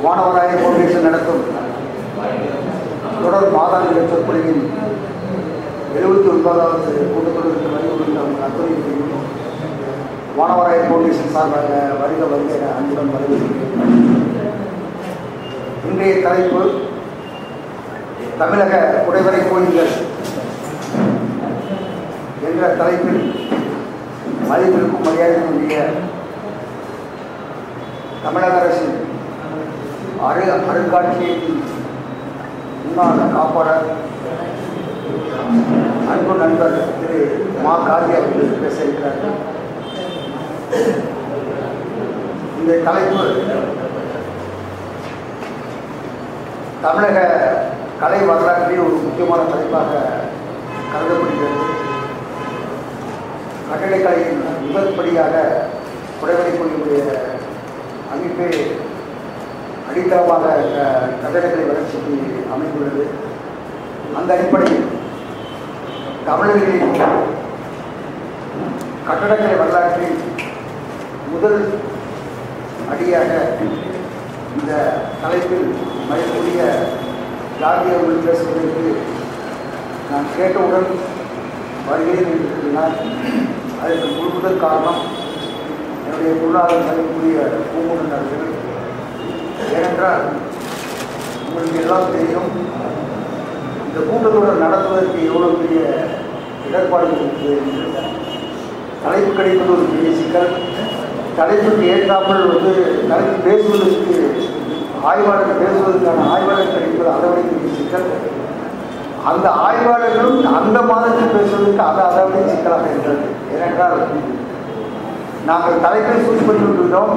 வானவராய foundation நடத்தும் தொடர் மாதாந்திர சொற்பொழிவின் எழுபத்தி ஒன்பதாவது கூட்டத்தொடருக்கு வழிவகுத்த உங்கள் அத்துறையும் வானவராய ஃபவுண்டேஷன் சார்பாக வருக வருக என அன்புடன் வரவேற்கிறேன் இன்றைய தலைப்பு தமிழக குடைவரை கோயில்கள் என்ற தலைப்பில் மதிப்பிற்கும் மரியாதைக்குரிய தமிழக அரசின் அரு அருங்காட்சியகத்தின் முன்னாள் காப்பாளர் அன்பு நண்பர் திரு மா காந்தி அவர்கள் பேச இருக்கிறார்கள் இந்த தலைப்பு தமிழக கலை வரலாற்றில் ஒரு முக்கியமான தலைப்பாக கருதப்படுகிறது கட்டடக்கலையின் முதற்படியாக குடைவரை கோயிலுடைய அமைப்பே அடித்தளமாக க- கட்டடக்கலை வளர்ச்சிக்கு அமைந்துள்ளது அந்த அடிப்படையில் தமிழர்களின் கட்டடக்கலை வரலாற்றில் முதல் அடியாக இந்த தலைப்பில் மதிப்புரிய காந்தி அவர்கள் பேசுவதற்கு நான் கேட்டவுடன் வருகிறேன் என்று கூறினார் அதற்கு முழு முதல் காரணம் என்னுடைய பொருளாதார மதிப்புரிய பூமுடன் அவர்கள் ஏனென்றால் உங்களுக்கு எல்லாம் தெரியும் இந்த கூட்டத்தொடர் நடத்துவதற்கு எவ்வளோ பெரிய இடர்பாடுகள் இருக்குது என்று தலைப்பு கிடைப்பது ஒரு பெரிய சிக்கல் தலைப்புக்கு ஏற்றாமல் வந்து தலைப்பு பேசுவதற்கு ஆய்வாளர் பேசுவதற்கான ஆய்வாளர் கிடைப்பது அதை விட பெரிய சிக்கல் அந்த ஆய்வாளர்களும் அந்த மாதத்தில் பேசுவதற்கு அது அதை விட சிக்கலாக இருக்கிறது ஏனென்றால் நாங்கள் தலைப்பை சூஸ் பண்ணி விட்டுவிட்டோம்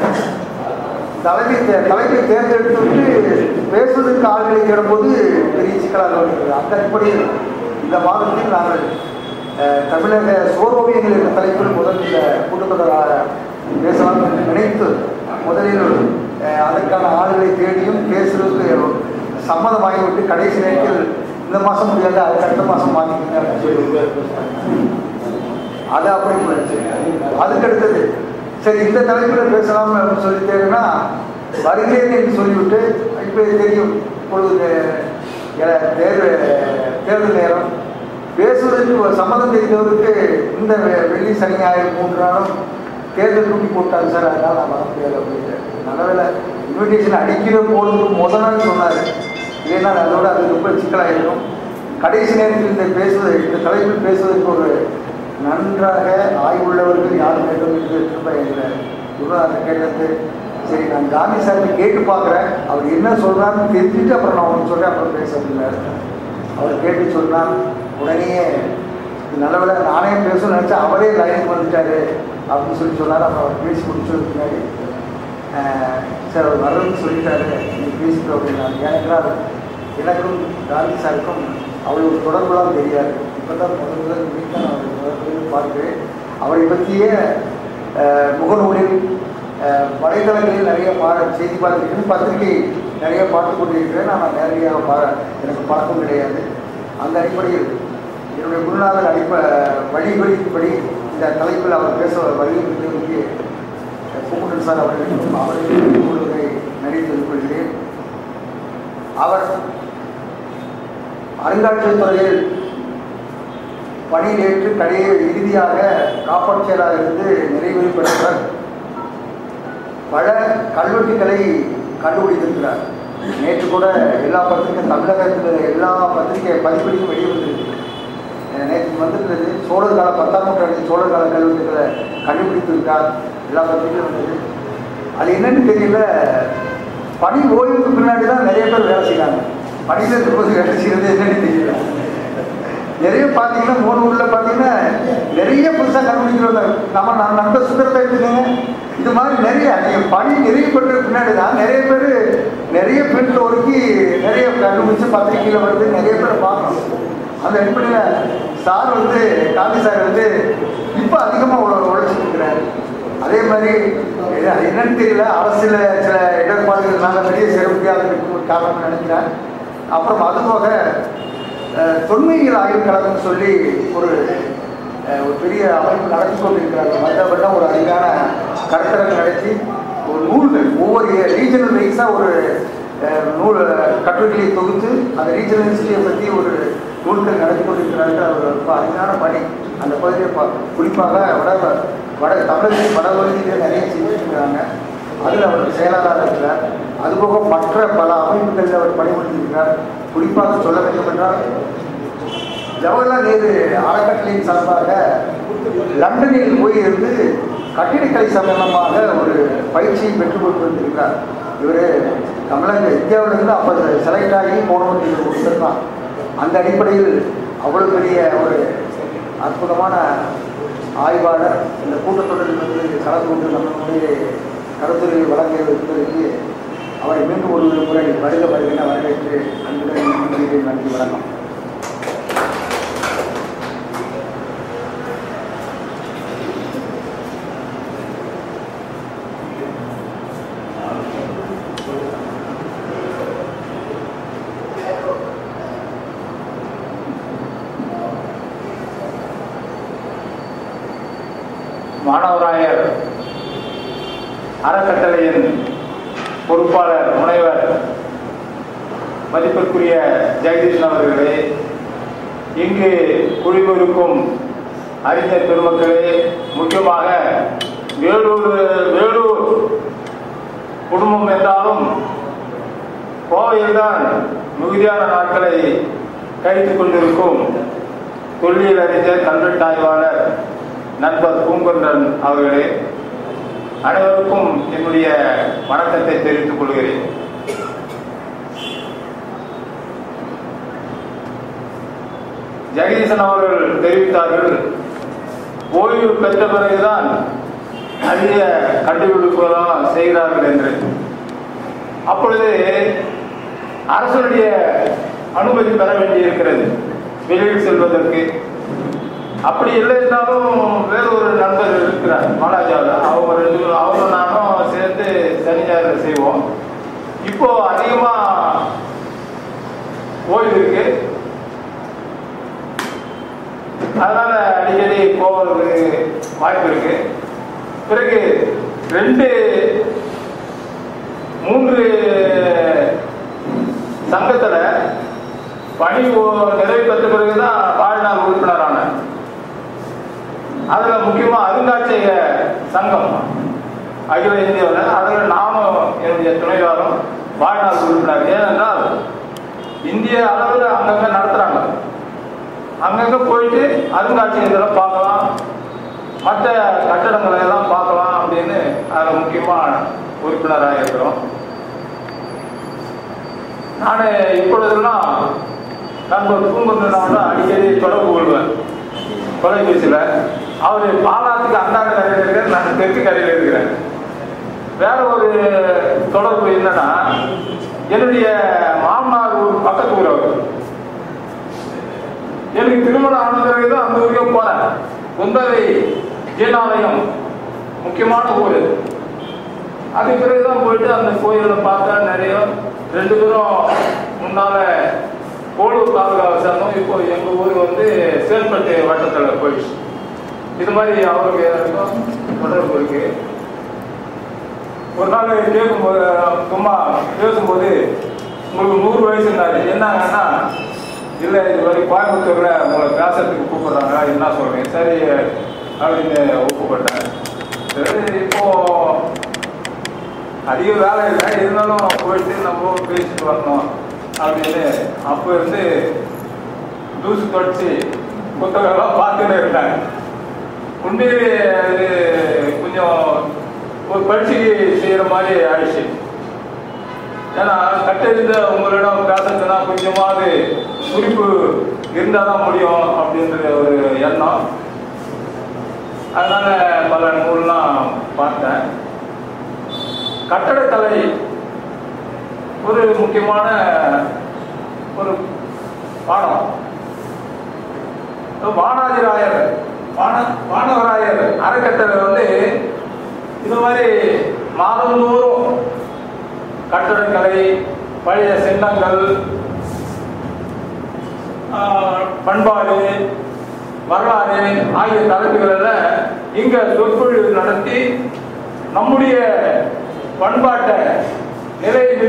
தலைமை தே- தலைப்பை தேர்ந்தெடுத்து விட்டு பேசுவதற்கு ஆள்களை தேடும்போது பெரிய சிக்கலாக வருகிறது அந்த அடிப்படையில் இந்த மாதத்தில் நாங்கள் அஹ், தமிழக சோரோவியங்கள் என்ற தலைப்பில் முதல் இந்த கூட்டத்தொடராக பேசலாம் என்று நினைத்து முதலில் அஹ், அதற்கான ஆளுகளை தேடியும் பேசுவதற்கு சம்மதமாகிவிட்டு கடைசி நேரத்தில் இந்த மாதம் முடியாது அதுக்கு அடுத்த மாதம் மாற்றிக்கிங்க அப்படின்னு சொல்லி அது அப்படி போயிடுச்சு அதுக்கு அடுத்தது சரி இந்த தலைப்பில் பேசலாம் அப்படின்னு சொல்லிட்டேன்னா வருகிறேன் என்று சொல்லிவிட்டு இப்போ தெரியும் இப்பொழுது அஹ், தேர்வு தேர்தல் நேரம் பேசுவதற்கு ஒரு சம்மதம் தெரிந்தவருக்கு இந்த வெ- வெள்ளி சனி ஞாயிறு மூன்று நாளும் தேர்தல் தூக்கி போட்டாங்க சார் அதனால் நான் வர முடியாது அப்படின்ட்டு நல்லவேளை இன்விடேஷன் அடிக்கிற போகிறதுக்கு முதல் நாள் சொன்னார் இல்லைன்னா அதோட அது ரொம்ப சிக்கலாகிடும் கடைசி நேரத்தில் இந்த பேசுவது இந்த தலைப்பில் பேசுவதற்கு ஒரு நன்றாக ஆய்வுள்ளவர்கள் யார் வேண்டும் என்று திரும்ப எங்கள் குருநாதர் கேட்டது சரி நான் காந்தி சார்கிட்ட கேட்டு பார்க்குறேன் அவர் என்ன சொல்கிறான்னு தெரிஞ்சுட்டு அப்புறம் நான் ஒன்று சொல்கிறேன் அப்புறம் பேச அப்படின்னாரு அவர் கேட்டு சொன்னார் உடனேயே நல்லவேளை நானே பேசணும்னு நினச்சா அவரே லைனுக்கு வந்துட்டாரு அப்படின்னு சொல்லி சொன்னார் அப்புறம் அவர் பேசி முடிச்சதுக்கு முன்னாடி ஆஹ், சார் அவர் வர்றதுன்னு சொல்லிட்டாரு நீங்கள் பேசிட்டோம் அப்படின்னாரு ஏனென்றால் எனக்கும் காந்தி சாருக்கும் அவ்வளோ ஒரு தொடர்புலாம் தெரியாது இப்போ தான் முதல் முதல் மீட்தான் அவர் முதல் முதலில் பார்க்கிறேன் அவரை பற்றிய ஆஹ், முகநூலில் ஆஹ், வலைதளங்களில் நிறைய பா செய்தி பார்த்துருக்கேன் பத்திரிகை நிறைய பார்த்து கொண்டிருக்கிறேன் ஆனால் நேரடியாக பா எனக்கு பழக்கம் கிடையாது அந்த அடிப்படையில் என்னுடைய குருநாதர் அடிப்ப வழிபடிப்படி இந்த தலைப்பில் அவர் பேச வழிபடுத்தி பூமுடன் சார் அவர்களுக்கும் அவர்களுக்கும் கூடுவதை நடித்து கொள்கிறேன் அவர் அருங்காட்சியகத்துறையில் பணியில் ஏற்று கடையை இறுதியாக காப்பாற்று செயலாளர் இருந்து நிறைவு பெற்றவர் பல கல்வெட்டுகளை கண்டுபிடித்திருக்கிறார் நேற்று கூட எல்லா பத்திரிகை தமிழகத்தில் எல்லா பத்திரிகை பதிப்படியும் வெளியே வந்திருக்கு அஹ் நேற்று வந்திருக்கிறது சோழர் கால பத்தாம் நூற்றாண்டு சோழர் கால கல்வெட்டுகளை கண்டுபிடித்திருக்கார் எல்லா பத்திரிகையும் வந்தது அது என்னன்னு தெரியல பணி ஓய்வுக்கு பின்னாடி தான் நிறைய பேர் வேலை செய்கிறாங்க பணியில் இருக்கும்போது வேலை செய்கிறது என்னன்னு தெரியல நிறைய பார்த்தீங்கன்னா மூணு ஊரில் பார்த்தீங்கன்னா நிறைய புதுசாக கண்டுபிடிக்கிறவங்க நம்ம நான் நண்பர் சுந்தரத்தை எடுத்துக்கோங்க இது மாதிரி நிறைய நீங்கள் பணி நிறைய பெற்ற பின்னாடி தான் நிறைய பேர் நிறைய பிரிண்ட் ஒதுக்கி நிறைய கண்டுபிடிச்சு பத்திரிகையில் வருது நிறைய பேர் பார்க்கணும் அந்த அடிப்படையில் சார் வந்து காந்தி சார் வந்து இப்போ அதிகமாக உழ உழைச்சிட்டு இருக்கிறாரு அதே மாதிரி இது அது என்னன்னு தெரியல அரசியல சில இடர்பாடுகள்னால வெளியே சேர முடியாத ஒரு காரணம் நினைக்கிறேன் அப்புறம் அது போக அஹ், தொன்மையியல் ஆய்வுக் கழகம்னு சொல்லி ஒரு அஹ், ஒரு பெரிய அமைப்பு நடத்தி கொண்டிருக்கிறார்கள் வருட வருடம் ஒரு அருமையான கருத்தரங்கு நடத்தி ஒரு நூல்கள் ஒவ்வொரு ரீஜனல் வைஸாக கண்டினியூஸாக ஒரு அஹ், நூல் கட்டுரைகளை தொகுத்து அந்த ரீஜனல் ஹிஸ்டரியை பற்றி ஒரு நூல்கள் நடத்தி கொண்டிருக்கிறார்கள் அவர் ரொம்ப அருமையான பணி அந்த பகுதியில் ப- குறிப்பாக வட வட தமிழகத்தின் வடபகுதியில் நிறைய செஞ்சுருக்கிறாங்க அதில் அவர் செயலாளராக இருக்கிறார் அதுபோக மற்ற பல அமைப்புகளில் அவர் பணிபுரிந்திருக்கிறார் குறிப்பாக சொல்ல வேண்டும் என்றால் ஜவஹர்லால் நேரு அறக்கட்டளையின் சார்பாக லண்டனில் போய் இருந்து கட்டிடக்கலை சம்பந்தமாக ஒரு பயிற்சியை பெற்றுக் கொண்டு வந்திருக்கிறார் இவர் தமிழக இந்தியாவிலிருந்து அப்போ செலக்ட் ஆகி போனவர் ஒருத்தர் தான் அந்த அடிப்படையில் அவ்வளவு பெரிய ஒரு அற்புதமான ஆய்வாளர் இந்த கூட்டத்தொடரில் வந்து கலந்து கொண்டு நம்மளுடைய கருத்துரை வழங்க இருப்பதற்கு அவரை மீண்டும் ஒரு முறை வருக வருகின்ற வரவேற்று அன்புடன் நன்றி நன்றி வணக்கம் மாணவராயர் அறக்கட்டளையின் பொறுப்பாளர் முனைவர் மதிப்பிற்குரிய ஜெகதீஷன் அவர்களே இங்கு குழுவிருக்கும் அறிஞர் பெருமக்களே முக்கியமாக வேலூர் வேலூர் குடும்பம் என்றாலும் கோவையில்தான் மிகுதியான நாட்களை கழித்துக் கொண்டிருக்கும் தொல்லியல் அறிஞர் கல்வெட்டு ஆய்வாளர் நண்பர் பூங்கொன்றன் அவர்களே அனைவருக்கும் என்னுடைய வணக்கத்தை தெரிவித்துக் கொள்கிறேன் ஜெகதீசன் அவர்கள் தெரிவித்தார்கள் ஓய்வு பெற்ற பிறகுதான் அதிக கண்டுபிடிப்புகளும் செய்கிறார்கள் என்று அப்பொழுது அரசனுடைய அனுமதி பெற வேண்டியிருக்கிறது வெளியில் செல்வதற்கு அப்படி இல்லை இருந்தாலும் வேற ஒரு நண்பர் இருக்கிறார் மாலாஜாவில் அவங்க ரெண்டு பேரும் அவரும் நானும் சேர்ந்து சனி ஞாயிறு செய்வோம் இப்போ அதிகமா ஓய்வு இருக்கு அதனால அடிக்கடி போவதற்கு வாய்ப்பு இருக்கு பிறகு ரெண்டு மூன்று சங்கத்துல பணி ஓ- நிறைவு பெற்ற பிறகுதான் வாழ்நாள் உறுப்பினரான அதுல முக்கியமா அருங்காட்சியக சங்கம் அகில இந்தியாவில் அதில் நானும் என்னுடைய துணைவாரும் வாழ்நாள் உறுப்பினர் ஏனென்றால் இந்திய அளவில் அங்கங்க நடத்துறாங்க அங்கங்க போயிட்டு அருங்காட்சியகங்களை பார்க்கலாம் மற்ற கட்டடங்களை எல்லாம் பார்க்கலாம் அப்படின்னு அதில் முக்கியமாக உறுப்பினராக இருக்கிறோம் நான் இப்பொழுதெல்லாம் நண்பர் பூங்குன்றனோட அடிக்கடி தொடர்பு கொள்வேன் தொலைபேசியில் அவர் பாலாத்துக்கு அந்தாண்ட கரையில் இருக்கிறார் நான் தெற்கு கரையில் இருக்கிறேன் வேற ஒரு தொடர்பு என்னன்னா என்னுடைய மாமனார் ஊர் பக்கத்து ஊர் அவர் எனக்கு திருமணம் ஆன பிறகு தான் அந்த ஊருக்கு போனேன் குந்தவை ஜீனாலயம் முக்கியமான ஊர் அதுக்கு பிறகுதான் போயிட்டு அந்த கோயிலை பார்த்தா நிறைய ரெண்டு பேரும் முன்னால கோளூர் தாலுகாவை சேர்ந்தோம் இப்போ எங்க ஊர் வந்து சேல்பட்டு வட்டத்தில் போயிடுச்சு இது மாதிரி அவருக்கு எனக்கும் தொடர்பு இருக்கு ஒரு நாள் கேட்கும்போது சும்மா பேசும்போது உங்களுக்கு நூறு வயசுனாரு என்னங்கன்னா இல்லை இது வரை கோயம்புத்தூர்ல உங்களை பேசுறதுக்கு கூப்பிடுறாங்க என்ன சொல்றீங்க சரி அப்படின்னு ஒப்புப்பட்டேன் சரி இப்போ அதிக வேலை இல்லை இருந்தாலும் போயிட்டு நம்ம பேசிட்டு வரணும் அப்படின்னு அப்போ இருந்து தூசு தொடச்சி புத்தகம்லாம் பார்த்துட்டு இருந்தாங்க உண்மையிலே இது கொஞ்சம் ஒரு பரீட்சைக்கு செய்யற மாதிரி ஆயிடுச்சு ஏன்னா கட்டறிந்த உங்களிடம் பேசுறதுனா கொஞ்சமாவது குறிப்பு இருந்தால் தான் முடியும் அப்படின்ற ஒரு எண்ணம் அதனால பல நூல்லாம் பார்த்தேன் கட்டடக்கலை ஒரு முக்கியமான ஒரு பாடம் வானாதிராயர் வான வானவராயர் அறக்கட்டளை வந்து இது மாதிரி மாதந்தோறும் கட்டடக்கலை பழைய சின்னங்கள் ஆஹ், பண்பாடு வரலாறு ஆகிய தலைப்புகளில் இங்க சொற்பொழிவு நடத்தி நம்முடைய பண்பாட்டை நிலை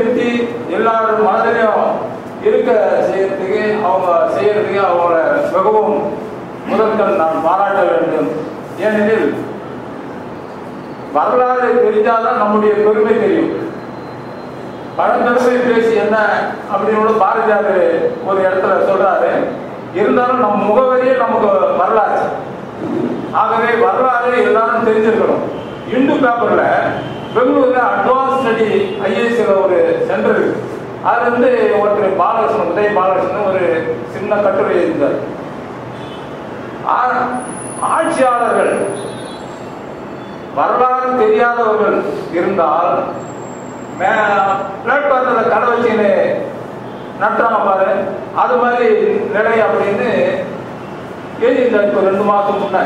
எல்லாரும் மனதிலையும் இருக்க செய்யறதுக்கு அவங்க செய்யறதுக்கு அவங்கள மிகவும் முதற்கண் நான் பாராட்ட வேண்டும் ஏனெனில் வரலாறு தெரிஞ்சாதான் நம்முடைய பெருமை தெரியும் பழம்பெருமை பேசி என்ன அப்படின்னு கூட பாரதியார் ஒரு இடத்துல சொல்றாரு இருந்தாலும் நம்ம முகவரியே நமக்கு வரலாறு ஆகவே வரலாறு எல்லாரும் தெரிஞ்சிருக்கணும் இந்து பேப்பர்ல பெங்களூர்ல அட்வான்ஸ் ஸ்டடி ஐஏஎஸ்ல ஒரு சென்டர் இருக்கு அதுல இருந்து ஒருத்தர் பாலகிருஷ்ணன் உதய பாலகிருஷ்ணன் ஒரு சின்ன கட்டுரை எழுந்தார் ஆ- ஆட்சியாளர்கள் வரலாறு தெரியாதவர்கள் இருந்தால் பிளாட்ஃபார்மில் கடை வச்சுன்னு நட்டுறாங்க பாரு அது மாதிரி நிலை அப்படின்னு எழுதியிருந்தார் இப்போ ரெண்டு மாதம் முன்ன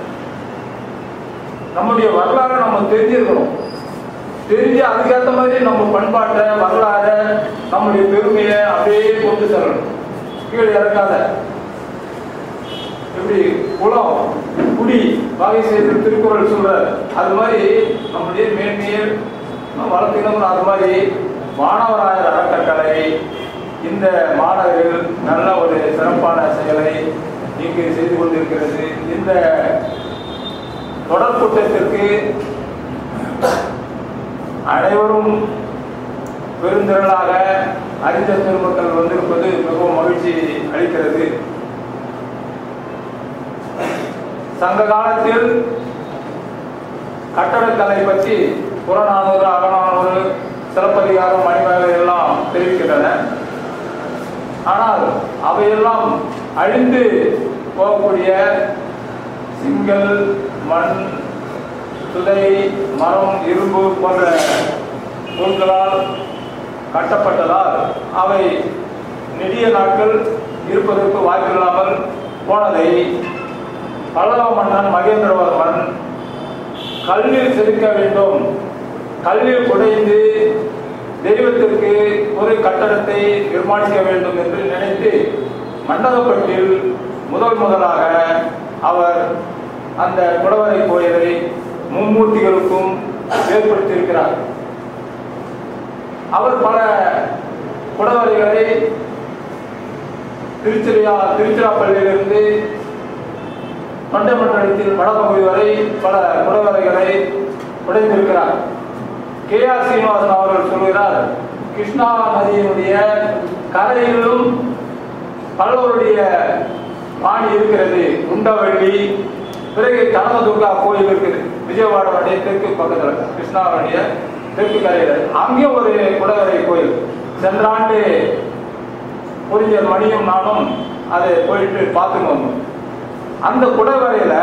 நம்முடைய வரலாறு நம்ம தெரிஞ்சிருக்கணும் தெரிஞ்சு அதுக்கேற்ற மாதிரி நம்ம பண்பாட்டை வரலாறை நம்முடைய பெருமையை அப்படியே கொண்டு செல்லணும் கீழே இறக்காத எப்படி குலம் குடி வகை செய்து திருக்குறள் சொல்ற அது மாதிரி நம்முடைய மேன்மையை வளர்த்தினோம் அது மாதிரி மாணவராயர் அறக்கட்டளை இந்த மாணவர்கள் நல்ல ஒரு சிறப்பான செயலை இங்கு செய்து கொண்டிருக்கிறது இந்த தொடர் கூட்டத்திற்கு அனைவரும் பெருந்திரளாக அறிந்த பெருமக்கள் வந்திருப்பது மிகவும் மகிழ்ச்சி அளிக்கிறது சங்க காலத்தில் கட்டடக்கலை பற்றி புறநானூறு அகநானூறு சிலப்பதிகாரம் மணிமேகலை எல்லாம் தெரிவிக்கின்றன ஆனால் அவையெல்லாம் அழிந்து போகக்கூடிய செங்கல் மண் துளை மரம் இரும்பு போன்ற பொருட்களால் கட்டப்பட்டதால் அவை நெடிய நாட்கள் இருப்பதற்கு வாய்ப்பில்லாமல் போனதை பல்லவ மன்னன் மகேந்திரவர்மன் கல்லில் செதுக்க வேண்டும் கல்லில் குடைந்து தெய்வத்திற்கு ஒரு கட்டடத்தை நிர்மாணிக்க வேண்டும் என்று நினைத்து மண்டபப்பட்டில் முதல் முதலாக அவர் அந்த குடவரை கோயிலை மும்மூர்த்திகளுக்கும் ஏற்படுத்தியிருக்கிறார் அவர் பல குடவரைகளை திருச்சிரையா திருச்சிராப்பள்ளியிலிருந்து தொண்டைமண்டலத்தில் வடபகுதி வரை பல குடவரைகளை உடைத்திருக்கிறார் கே ஆர் சீனிவாசன் அவர்கள் சொல்கிறார் கிருஷ்ணா நதியினுடைய கரையிலும் பல்லவருடைய பாணி இருக்கிறது குண்டவள்ளி பிறகு கனகதுர்கா கோயில் இருக்குது விஜயவாடாவுடைய தெற்கு பக்கத்தில் கிருஷ்ணாவுடைய தெற்கு கரையில் அங்கே ஒரு குடவரை கோயில் சென்ற ஆண்டு புரிஞ்சர் மணியும் நானும் அதை போயிட்டு பார்த்துட்டு வந்தோம் அந்த குடவரையில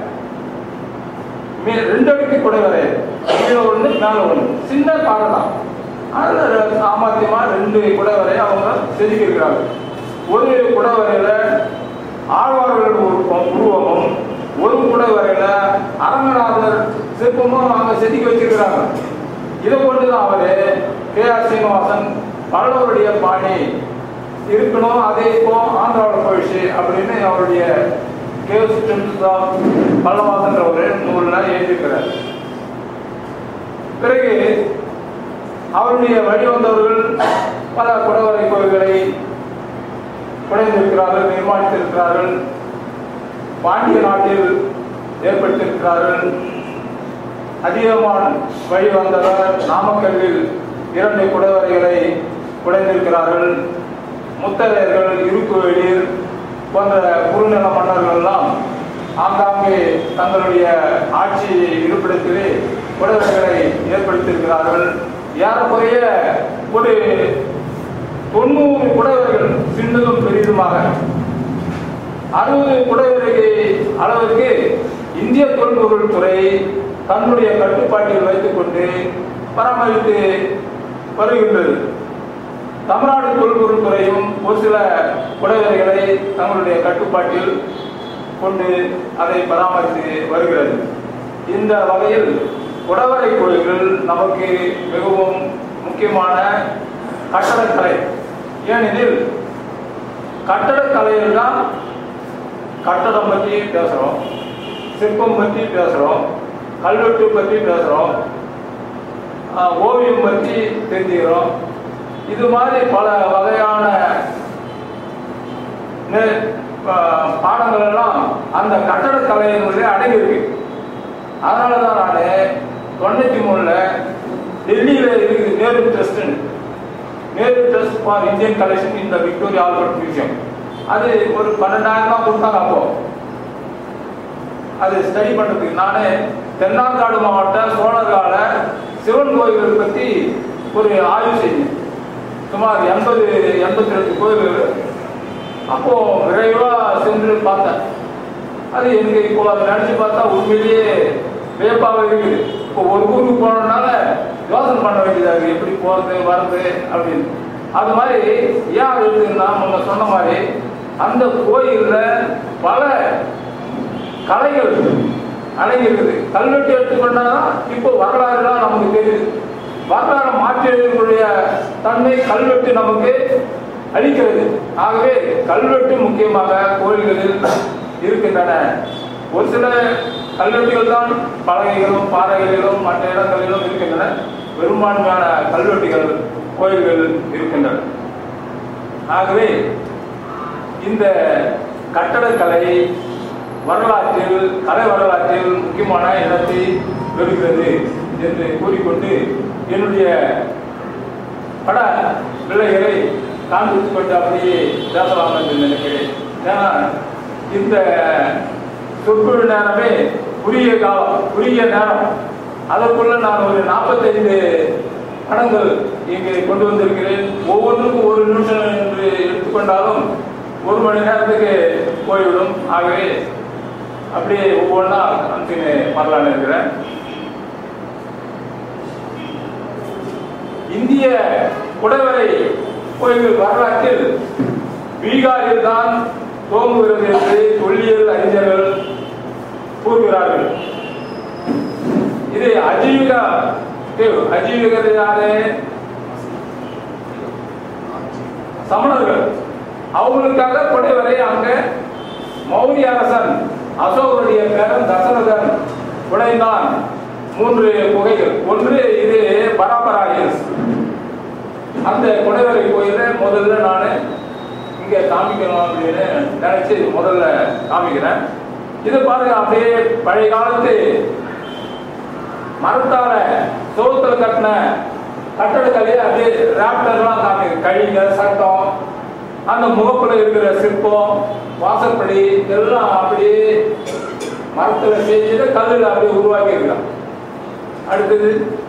மே- ரெண்டு அடுக்கு குடவரை கீழே ஒண்ணு மேல ஒண்ணு சின்ன பாறை தான் அதுல ரெ- சாமர்த்தியமா ரெண்டு குடவரை அவங்க செதுக்கியிருக்கிறாங்க ஒரு குடவரையில ஆழ்வார்கள் உருவம் உருவமும் ஒரு குடவரையில அரங்கநாதர் சிற்பமும் அவங்க செதுக்கி வச்சிருக்கிறாங்க இதை கொண்டுதான் அவரு கே ஆர் சீனிவாசன் பல்லவருடைய பாணி இருக்கணும் அதே இப்போ ஆந்திராவில் போயிடுச்சு அப்படின்னு அவருடைய கேவ் ஸ்டெம்ஸ் ஆஃப் பல்லவாசன்ற ஒரு நூலில் எழுதியிருக்கிறார் பிறகு அவருடைய வழி வந்தவர்கள் பல குடவரை கோயில்களை குடைந்திருக்கிறார்கள் நிர்மாணித்திருக்கிறார்கள் பாண்டிய நாட்டில் ஏற்படுத்தியிருக்கிறார்கள் அதிகமான் வழி வந்தவர் நாமக்கல்லில் இரண்டு குடவரைகளை குடைந்திருக்கிறார்கள் முத்தரையர்கள் இருக்குவெளியில் போன்ற குறுநில மன்னர்கள் எல்லாம் ஆங்காங்கே தங்களுடைய ஆட்சி இருப்பிடத்திலே குடவரைகளை ஏற்படுத்தியிருக்கிறார்கள் ஏறக்குறைய ஒரு தொண்ணூறு குடவரைகள் சின்னதும் பெரிதுமாக அறுபது குடவரை அளவிற்கு இந்திய தொல்பொருள் துறை தன்னுடைய கட்டுப்பாட்டில் வைத்துக் கொண்டு பராமரித்து வருகின்றது தமிழ்நாடு தொல்பொருள் துறையும் ஒரு சில குடவரைகளை தங்களுடைய கட்டுப்பாட்டில் கொண்டு அதை பராமரித்து வருகிறது இந்த வகையில் குடவரை கோயில்கள் நமக்கு மிகவும் முக்கியமான கட்டடக்கலை ஏனெனில் கட்டடக்கலையில் தான் கட்டடம் பற்றி பேசுகிறோம் சிற்பம் பற்றி பேசுகிறோம் கல்வெட்டு பற்றி பேசுகிறோம் ஓவியம் பற்றி தெரிஞ்சுக்கிறோம் இது மாதிரி பல வகையான நே- பா- பாடங்கள் எல்லாம் அந்த கட்டடக்கலையினுடைய அடங்கி இருக்கு அதனால தான் நான் தொண்ணூற்றி மூணுல டெல்லியில் இருக்குது Nehru trust Nehru trust for Indian collection இந்த விக்டோரியா ஆல்பர்ட் மியூசியம் அது ஒரு பன்னெண்டாயிரம் தான் கொடுத்தாங்க அப்போ அது ஸ்டடி பண்றதுக்கு நானே தென்னார்காடு மாவட்ட சோழர்கால சிவன் கோயில்கள் பற்றி ஒரு ஆய்வு செஞ்சேன் சுமார் எண்பது எண்பத்தி ரெண்டு கோயில்கள் அப்போ விரைவா சென்று பார்த்தேன் அது எனக்கு இப்போ அதை நினைச்சு பார்த்தா உண்மையிலேயே வியப்பாக இருக்குது இப்போ ஒரு ஊருக்கு போனதுனால யோசனை பண்ண வேண்டியதா இருக்கு எப்படி போறது வர்றது அப்படின்னு அது மாதிரி ஏன் அது இருக்குன்னா முன்ன சொன்ன மாதிரி அந்த கோயில்ல பல கலைகள் அடங்கி இருக்குது கல்வெட்டு எடுத்துக்கொண்டா இப்போ வரலாறுலாம் நமக்கு தெரியுது வரலாறு மாற்றி எழுதக்கூடிய தன்மை கல்வெட்டு நமக்கு அளிக்கிறது ஆகவே கல்வெட்டு முக்கியமாக கோயில்களில் இருக்கின்றன ஒரு சில கல்வெட்டுகள் தான் பலகைகளும் பாறைகளிலும் மற்ற இடங்களிலும் இருக்கின்றன பெரும்பான்மையான கல்வெட்டுகள் கோயில்கள் இருக்கின்றன ஆகவே இந்த கட்டடக்கலை வரலாற்றில் கலை வரலாற்றில் முக்கியமான இடத்தை பெறுகிறது என்று கூறிக்கொண்டு என்னுடைய பட பிள்ளைகளை காண்பித்துக் கொண்டு அப்படியே பேசலாம் என்று நினைக்கிறேன் ஏன்னா இந்த சொற்பொழு நேரமே குறுகிய காலம் குறுகிய நேரம் அதற்குள்ள நான் ஒரு நாற்பத்தைந்து படங்கள் இங்கே கொண்டு வந்திருக்கிறேன் ஒவ்வொன்றுக்கும் ஒரு நிமிஷம் என்று எடுத்துக்கொண்டாலும் ஒரு மணி நேரத்துக்கு போய்விடும் ஆகவே அப்படியே ஒவ்வொன்றா அனுப்பின்னு வரலான்னு இருக்கிறேன் இந்திய குடவரை கோயில் வரலாற்றில் பீகாரில் தான் தோங்குகிறது என்று தொல்லியல் அறிஞர்கள் கூறுகிறார்கள் இது அஜீவிக அஜீவிகது யாரு சமணர்கள் அவங்களுக்காக குடைவரை அங்க மௌரிய அரசன் அசோகனுடைய பேரன் தசரதன் உடைந்தான் மூன்று குகைகள் ஒன்று இது பராபரா ஹில்ஸ் அந்த குடைவரை கோயில முதல்ல நான் இங்க காமிக்கணும் அப்படின்னு நினைச்சு முதல்ல காமிக்கிறேன் இது பாருங்க அப்படியே பழைய காலத்து மரத்தால சோத்துல கட்டின கட்டடக்கலையை அப்படியே ராப்டர்லாம் காமிக்க கழிங்க சட்டம் அந்த முகப்புல இருக்கிற சிற்பம் வாசப்படி எல்லாம் அப்படியே மரத்துல செஞ்சுட்டு கல்லுல அப்படியே உருவாக்கி இருக்கான் அடுத்தது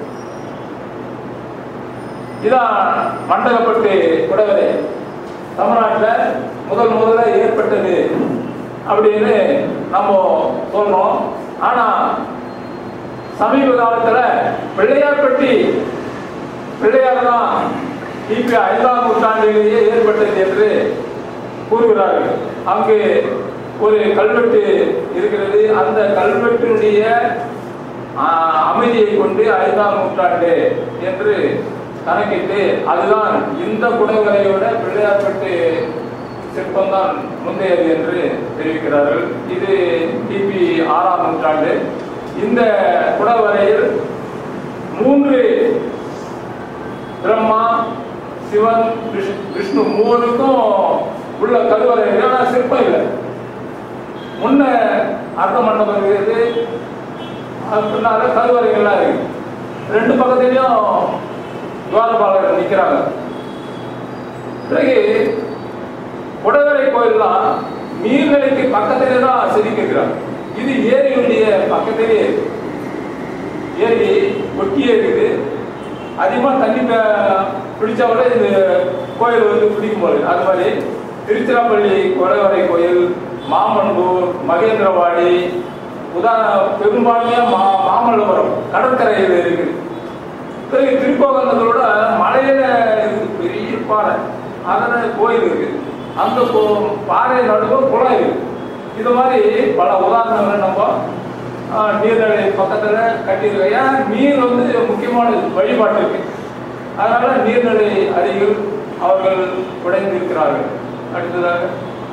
இதான் மண்டகப்பட்டு குடவரை தமிழ்நாட்டில் முதல் முதல்ல ஏற்பட்டது அப்படின்னு நம்ம சொல்றோம் ஆனா சமீப காலத்துல பிள்ளையார்பட்டி பிள்ளையார் தான் கிபி ஐந்தாம் நூற்றாண்டிலேயே ஏற்பட்டது என்று கூறுகிறார்கள் அங்கு ஒரு கல்வெட்டு இருக்கிறது அந்த கல்வெட்டினுடைய ஆஹ், அமைதியை கொண்டு ஐந்தாம் நூற்றாண்டு என்று கணக்கிட்டு அதுதான் இந்த குடவரையோட பிள்ளையார்பட்டு சிற்பம் தான் முந்தையது என்று தெரிவிக்கிறார்கள் இது கிபி ஆறாம் நூற்றாண்டு இந்த குடவரையில் மூன்று பிரம்மா சிவன் விஷ்- விஷ்ணு மூணுக்கும் உள்ள கருவறை இருக்கு. ஆனா சிற்பம் இல்லை முன்ன அர்த்த மண்டபம் இருக்குது அது பின்னால கருவறைகள்லாம் இருக்கு ரெண்டு பக்கத்துலயும் துவாரபாலகர் நிக்கிறாங்க பிறகு குடவரை கோயில்லாம் நீர்நிலைக்கு பக்கத்திலே தான் செதுக்கிறாங்க இது ஏரியுடைய பக்கத்திலே இருக்கு ஏரி ஒட்டியே இருக்குது அதிகமாக தண்ணி ப- பிடிச்சா கூட இந்த கோயில் வந்து பிடிக்கும் போது அது மாதிரி திருச்சிராப்பள்ளி குடவரை கோயில் மாமன்பூர் மகேந்திரவாடி உதா பெரும்பான்மையாக மா மாமல்லபுரம் கடற்கரையில் இருக்குது பிறகு திருப்போகந்தங்களோட மலையில இருக்குது பெரிய பாறை அதில் கோயில் இருக்கு அந்த கோ- பாறை நடுவில் குளம் இருக்கு இது மாதிரி பல உதாரணங்கள் நம்ம ஆஹ், நீர்நிலை பக்கத்துல கட்டியிருக்கோம் ஏன் நீர் வந்து முக்கியமான வழிபாட்டுக்கு அதனால நீர்நிலை அருகில் அவர்கள் உடைந்திருக்கிறார்கள் அடுத்ததாக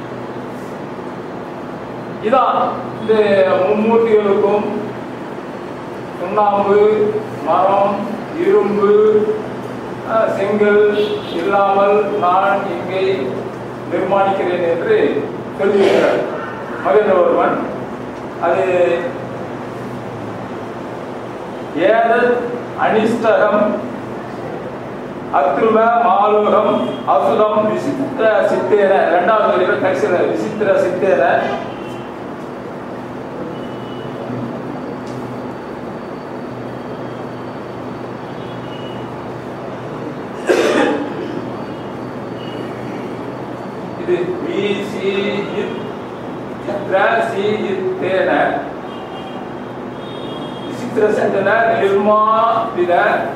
இதான் இந்த மும்மூர்த்திகளுக்கும் சுண்ணாம்பு மரம் இரும்பு அஹ், செங்கல் இல்லாமல் நான் இங்கே நிர்மாணிக்கிறேன் என்று சொல்லியிருக்கிறார் மகேந்திரவர்மன் அது ஏதத் அனிஷ்டகம் அத்ருவ மாலோகம் அசுரம் விசித்திர சித்தேன இரண்டாவது வரியில் கடைசியில் விசித்திர சித்தேன இது வி சி இத் சித்ர சி இத்தேன விசித்திர சித்தன நிர்மாபித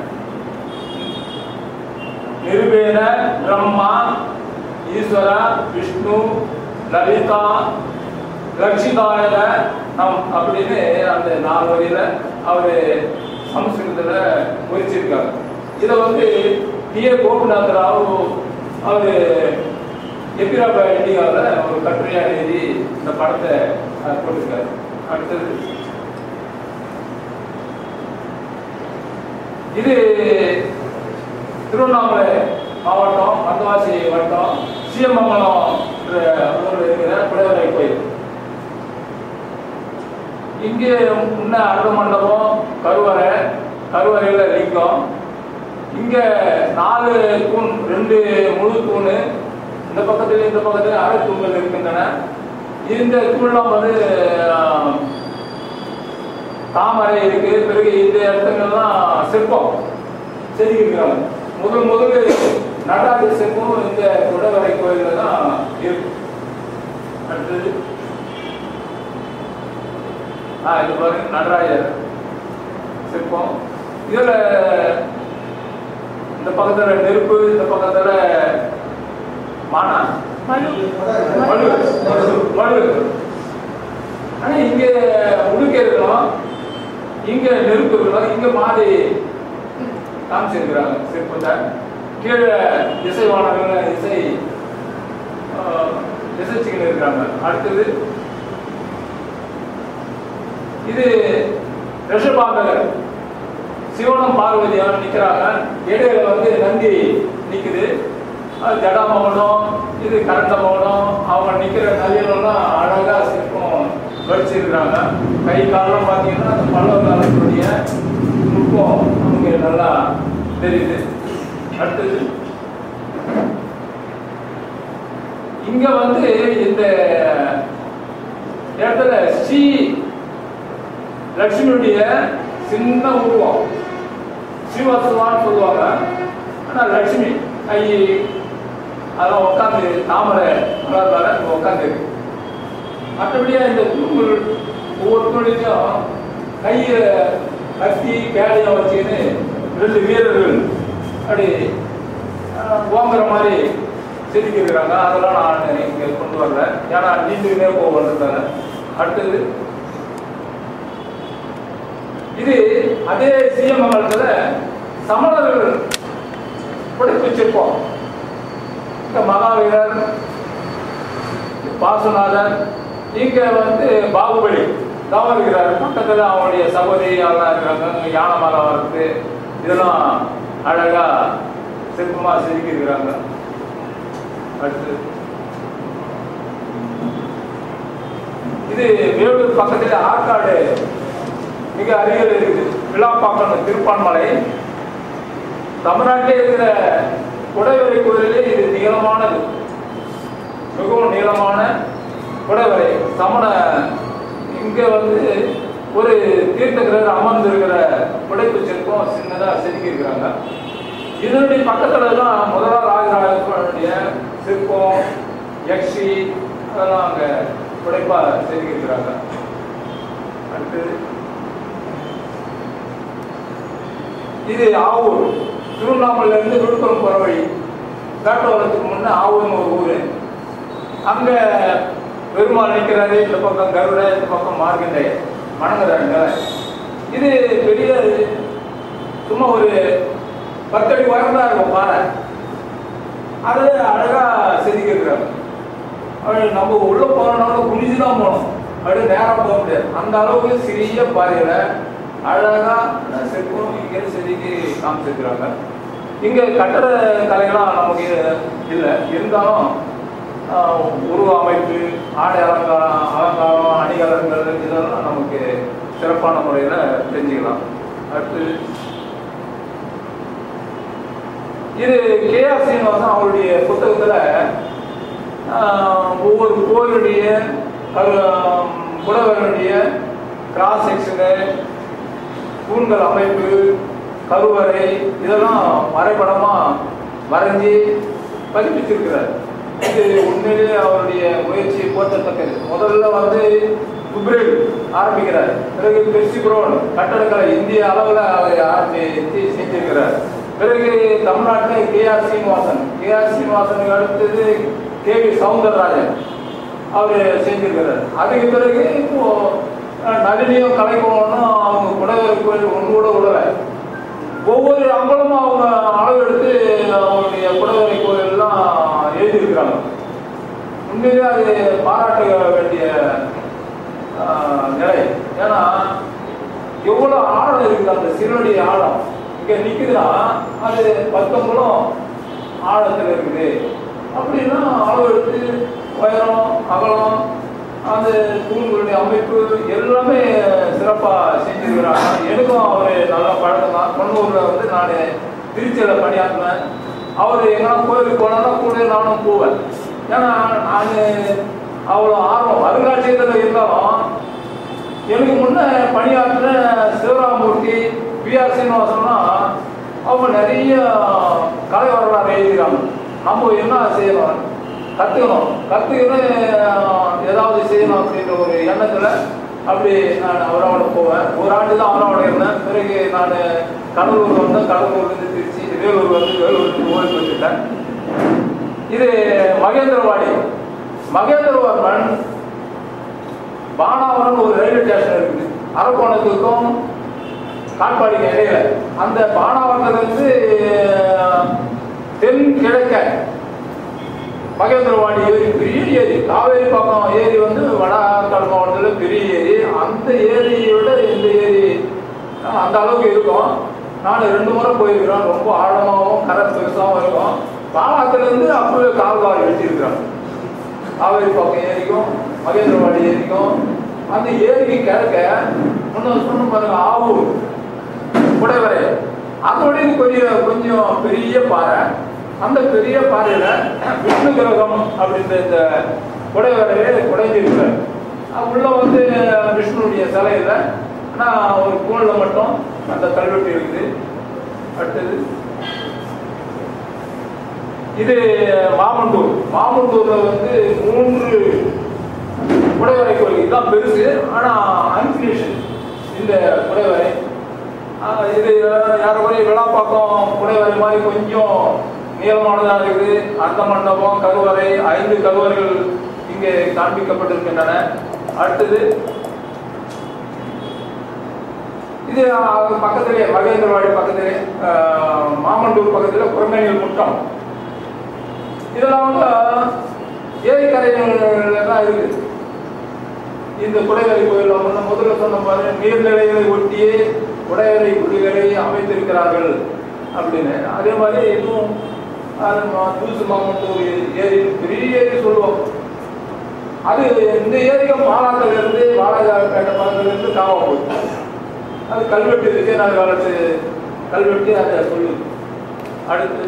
நிருபேன பிரம்மா ஈஸ்வர விஷ்ணு லலிதா லட்சிதாயன நம் அப்படின்னு அந்த நாலு வரியில அவரு சமஸ்கிருதத்துல குறிச்சிருக்காரு இதை வந்து டி ஏ கோபிநாத் ராவ் அவரு எப்பிராபா இந்தியாவில் ஒரு கட்டுரையா எழுதி இந்த படத்தை அஹ், போட்டிருக்காரு அடுத்தது இது திருவண்ணாமலை மாவட்டம் மந்தவாசி வட்டம் சீயமங்கலம் என்ற ஊரில் இருக்கிற குடைவரை கோயில் இங்கே முன்ன அருள் மண்டபம் கருவறை கருவறையில் லிங்கம் இங்க நாலு தூண் ரெண்டு முழு தூண் இந்த பக்கத்துல இந்த பக்கத்துல அரை தூண்கள் இருக்கின்றன இந்த தூண்லாம் வந்து ஆஹ், தாமரை இருக்கு பிறகு இந்த இடத்துங்கெல்லாம் சிற்பம் செதுக்கிருக்கிறாங்க முதல் முதல்ல நடராஜர் சிற்பம் இந்த குடவரை கோயில்ல தான் இருக்கு அடுத்தது ஆ இது பாருங்க நடராஜர் சிற்பம் இதுல இந்த பக்கத்துல நெருப்பு இந்த பக்கத்துல மானா மழு மழு ஆனா இங்க உடுக்க இருக்கணும் இங்க நெருப்பு இருக்கணும் இங்க மாடி காமிச்சிருக்கிறாங்க சிற்பத்தை கீழே இசைவானவங்க இசை ஆஹ், இசைச்சுக்கிட்டு இருக்கிறாங்க அடுத்தது இது ரிஷபாங்கர் சிவனும் பார்வதியும் நிக்கிறாங்க இடையில வந்து நந்தி நிக்குது அது ஜடா மௌனம் இது கரண்ட மௌனம் அவங்க நிக்கிற நதியிலெல்லாம் அழகா சிற்பம் வடிச்சிருக்கிறாங்க கை காலம் பார்த்தீங்கன்னா அந்த பல்லவ காலத்துடைய நுட்பம் நமக்கு நல்லா தெரியுது அடுத்தது இங்க வந்து இந்த இடத்துல ஸ்ரீ லட்சுமியுடைய சின்ன உருவம் ஸ்ரீவாசவான்னு சொல்லுவாங்க ஆனா லட்சுமி கை அதெல்லாம் உட்காந்து தாமரை மலர்ந்தால இங்க உட்காந்து இருக்கு மற்றபடியா இந்த தூண்கள் ஒவ்வொரு தூணிலையும் கையில கத்தி கேடையும் வச்சுக்கின்னு ரெண்டு வீரர்கள் அப்படி அஹ், ஓங்குற மாதிரி செதுக்கி இருக்கிறாங்க அதெல்லாம் நான் இங்க கொண்டு வரல ஏன்னா நீண்டுகிட்டே போகிறதுனால அடுத்தது இது அதே சீயமங்கலத்துல சமணர்கள் படைப்பு வச்சிருப்போம் இந்த மகாவீரர் பாசுநாதன் இங்க வந்து பாகுபலி தவம் இருக்கிறாரு பக்கத்துல அவனுடைய சகோதரி எல்லாம் இருக்கிறாங்க இங்க யானை மரம் வளர்த்து இதெல்லாம் அழகா சிற்பமா செதுக்கி இருக்கிறாங்க அடுத்து இது வேலூர் பக்கத்துல ஆற்காடு மிக அருகில் இருக்குது விழாப்பாக்கம் திருப்பான்மலை தமிழ்நாட்டிலே இருக்கிற குடைவரை கோயிலே இது நீளமானது மிகவும் நீளமான குடைவரை சமண இங்க வந்து ஒரு தீர்த்தகிரர் அமர்ந்திருக்கிற புடைப்பு சிற்பம் சின்னதா செதுக்கி இருக்கிறாங்க இதனுடைய பக்கத்துல எல்லாம் முதலா ராஜராஜனுடைய சிற்பம் யக்ஷி அதெல்லாம் அங்க புடைப்பா செதுக்கி இருக்கிறாங்க அடுத்தது இது ஆவூர் திருவண்ணாமலையில இருந்து விழுப்புரம் போற வழி வேட்டவரத்துக்கு முன்ன ஆவூர்னு ஒரு ஊரு அங்க பெருமாள் நிற்கிறாரு இந்த பக்கம் கருட இந்த பக்கம் மார்க்கண்டேயர் வணங்குறாங்க இது பெரிய சும்மா ஒரு பத்தடி உயரம் தான் இருக்கும் பாறை அது அழகா செதுக்கிருக்கிறாங்க அப்படி நம்ம உள்ள போனோம்னாலும் குனிஞ்சு தான் போகணும் அப்படியே நேரம் போக முடியாது அந்த அளவுக்கு சிறிய பாறையில அழகா சிற்பம் இங்கே செதுக்கி காமிச்சிருக்கிறாங்க இங்க கட்டட கலைகள்லாம் நமக்கு இல்லை இருந்தாலும் ஆஹ், உருவ அமைப்பு ஆடை அலங்காரம் அலங்காரம் அணிகலன்கள் இதெல்லாம் நமக்கு சிறப்பான முறையில் தெரிஞ்சுக்கலாம் அடுத்து இது கேஆர் சீனிவாசன் அவருடைய புத்தகத்தில் ஒவ்வொரு கோயிலுடைய அது- புலவர்களுடைய கிராஸ் செக்ஷனு தூண்கள் அமைப்பு கருவறை இதெல்லாம் வரைபடமாக வரைஞ்சி பதிப்பிச்சிருக்கிறார் இது உண்மையிலேயே அவருடைய முயற்சி போற்றத்தக்கது முதல்ல வந்து குப்ரில் ஆரம்பிக்கிறார் பிறகு பெர்சி புரோன் கட்டடக்கலை இந்திய அளவில் அதை ஆரம்பித்து செஞ்சிருக்கிறார் பிறகு தமிழ்நாட்டில் கேஆர் சீனிவாசன் கேஆர் சீனிவாசனுக்கு அடுத்தது கே வி சவுந்தரராஜன் அவர் செஞ்சிருக்கிறார் அதுக்கு பிறகு இப்போ அஹ், நளினியும் கலைக்கோணும் அவங்க குடவர் கோயில் ஒன்று கூட விடலை ஒவ்வொரு அம்பலமும் அவங்க அளவு எடுத்து அவங்களுடைய குடவரை கோயிலெல்லாம் எழுதியிருக்கிறாங்க உண்மையிலே அது பாராட்ட வேண்டிய ஆஹ், நிலை ஏன்னா எவ்வளோ ஆழம் இருக்குது அந்த சிறுவடி ஆழம் இங்கே நிற்குதுன்னா அது பத்தம்பலம் ஆழத்தில் இருக்குது அப்படின்னா அளவு எடுத்து உயரம் அகலம் அந்த தூண்களுடைய அமைப்பு எல்லாமே சிறப்பாக செஞ்சிருக்கிறாங்க எனக்கும் அவர் நல்ல பழக்கம் தான் கொன்னூரில் வந்து நான் திருச்சியில் பணியாற்றினேன் அவர் எங்கன்னா கோயிலுக்கு போனான்னா கூட நானும் போவேன் ஏன்னா நான் அவ்வளோ ஆர்வம் அருங்காட்சியகத்தில் இருந்தாலும் எனக்கு முன்ன பணியாற்றின சிவராமூர்த்தி பிஆர் சீனிவாசன்லாம் அவங்க நிறைய கலை வரலாறு எழுதுகிறாங்க நம்ம என்ன செய்யணும் கற்றுக்கணும் கற்றுக்கின்னு ஏதாவது செய்யணும் அப்படின்ற ஒரு எண்ணத்தில் அப்படி நான் அவரோட போவேன் ஒரு ஆண்டு தான் அவரோட இருந்தேன் பிறகு நான் கடலூர் வந்தேன் கடலூர்லேருந்து திருச்சி வேலூர் வந்து வேலூருக்கு ஓய்வு வச்சுட்டேன் இது மகேந்திரவாடி மகேந்திரவர்மன் பானாவரம் ஒரு ரயில்வே ஸ்டேஷன் இருக்குது அரக்கோணத்துக்கும் காட்பாடிக்கு இடையில அந்த பானாவரத்துலேருந்து தென் கிழக்க மகேந்திரவாடி ஏரி பெரிய ஏரி காவேரி பக்கம் ஏரி வந்து வடகாடு மாவட்டத்தில் பெரிய ஏரி அந்த ஏரியோட இந்த ஏரி அஹ், அந்த அளவுக்கு இருக்கும் நான் ரெண்டு முறை போயிருக்கிறேன் ரொம்ப ஆழமாகவும் கரை பெருசாகவும் இருக்கும் பாலாத்துலேருந்து அப்பவே கால்வாய் வெட்டியிருக்கிறாங்க காவேரி பக்கம் ஏரிக்கும் மகேந்திரவாடி ஏரிக்கும் அந்த ஏரிக்கு கிழக்க முன்ன சொன்ன பாருங்க ஆவூர் குடைவரை அதோட இது கொஞ்சம் கொஞ்சம் பெரிய பாறை அந்த பெரிய பாறையில விஷ்ணு கிரகம் அப்படின்ற இந்த குடைவரையில குடைஞ்சிருக்கிறார் அது உள்ள வந்து விஷ்ணுடைய சிலை இல்லை ஆனால் ஒரு கூணில் மட்டும் அந்த கல்வெட்டு இருக்குது அடுத்தது இது மாமண்டூர் மாமண்டூர்ல வந்து மூன்று குடைவரை கோயில் இதுதான் பெருசு ஆனா அன்பினிஷன் இந்த குடைவரை ஆஹ் இது யாரக்குறைய விழாப்பாக்கம் குடைவரை மாதிரி கொஞ்சம் நீளமானதா இருக்குது அந்த மண்டபம் கருவறை ஐந்து கருவறைகள் இங்கே காண்பிக்கப்பட்டிருக்கின்றன அடுத்தது இது ஆஹ், பக்கத்திலே மகேந்திரவாடி பக்கத்திலே ஆஹ், மாமண்டூர் பக்கத்தில் குரமேனியல் முட்டம் இதெல்லாம் வந்து ஏரிக்கரைகள் தான் இருக்குது இந்த குடைவரை கோயில் முன்ன முதல்ல சொன்ன மாதிரி நீர்நிலைகளை ஒட்டியே குடைவரை குடிகளை அமைத்திருக்கிறார்கள் அப்படின்னு அதே மாதிரி இதுவும் அது மா- தூசு மாமட்டூர் ஏரி பெரிய ஏரி சொல்லுவோம் அது இந்த ஏரியும் மாலாத்துல இருந்து வாழைப்பேட்டை பக்கத்துல இருந்து காவா போகுது அது கல்வெட்டு விஜயநகர காலத்து கல்வெட்டு அதை சொல்லுது அடுத்து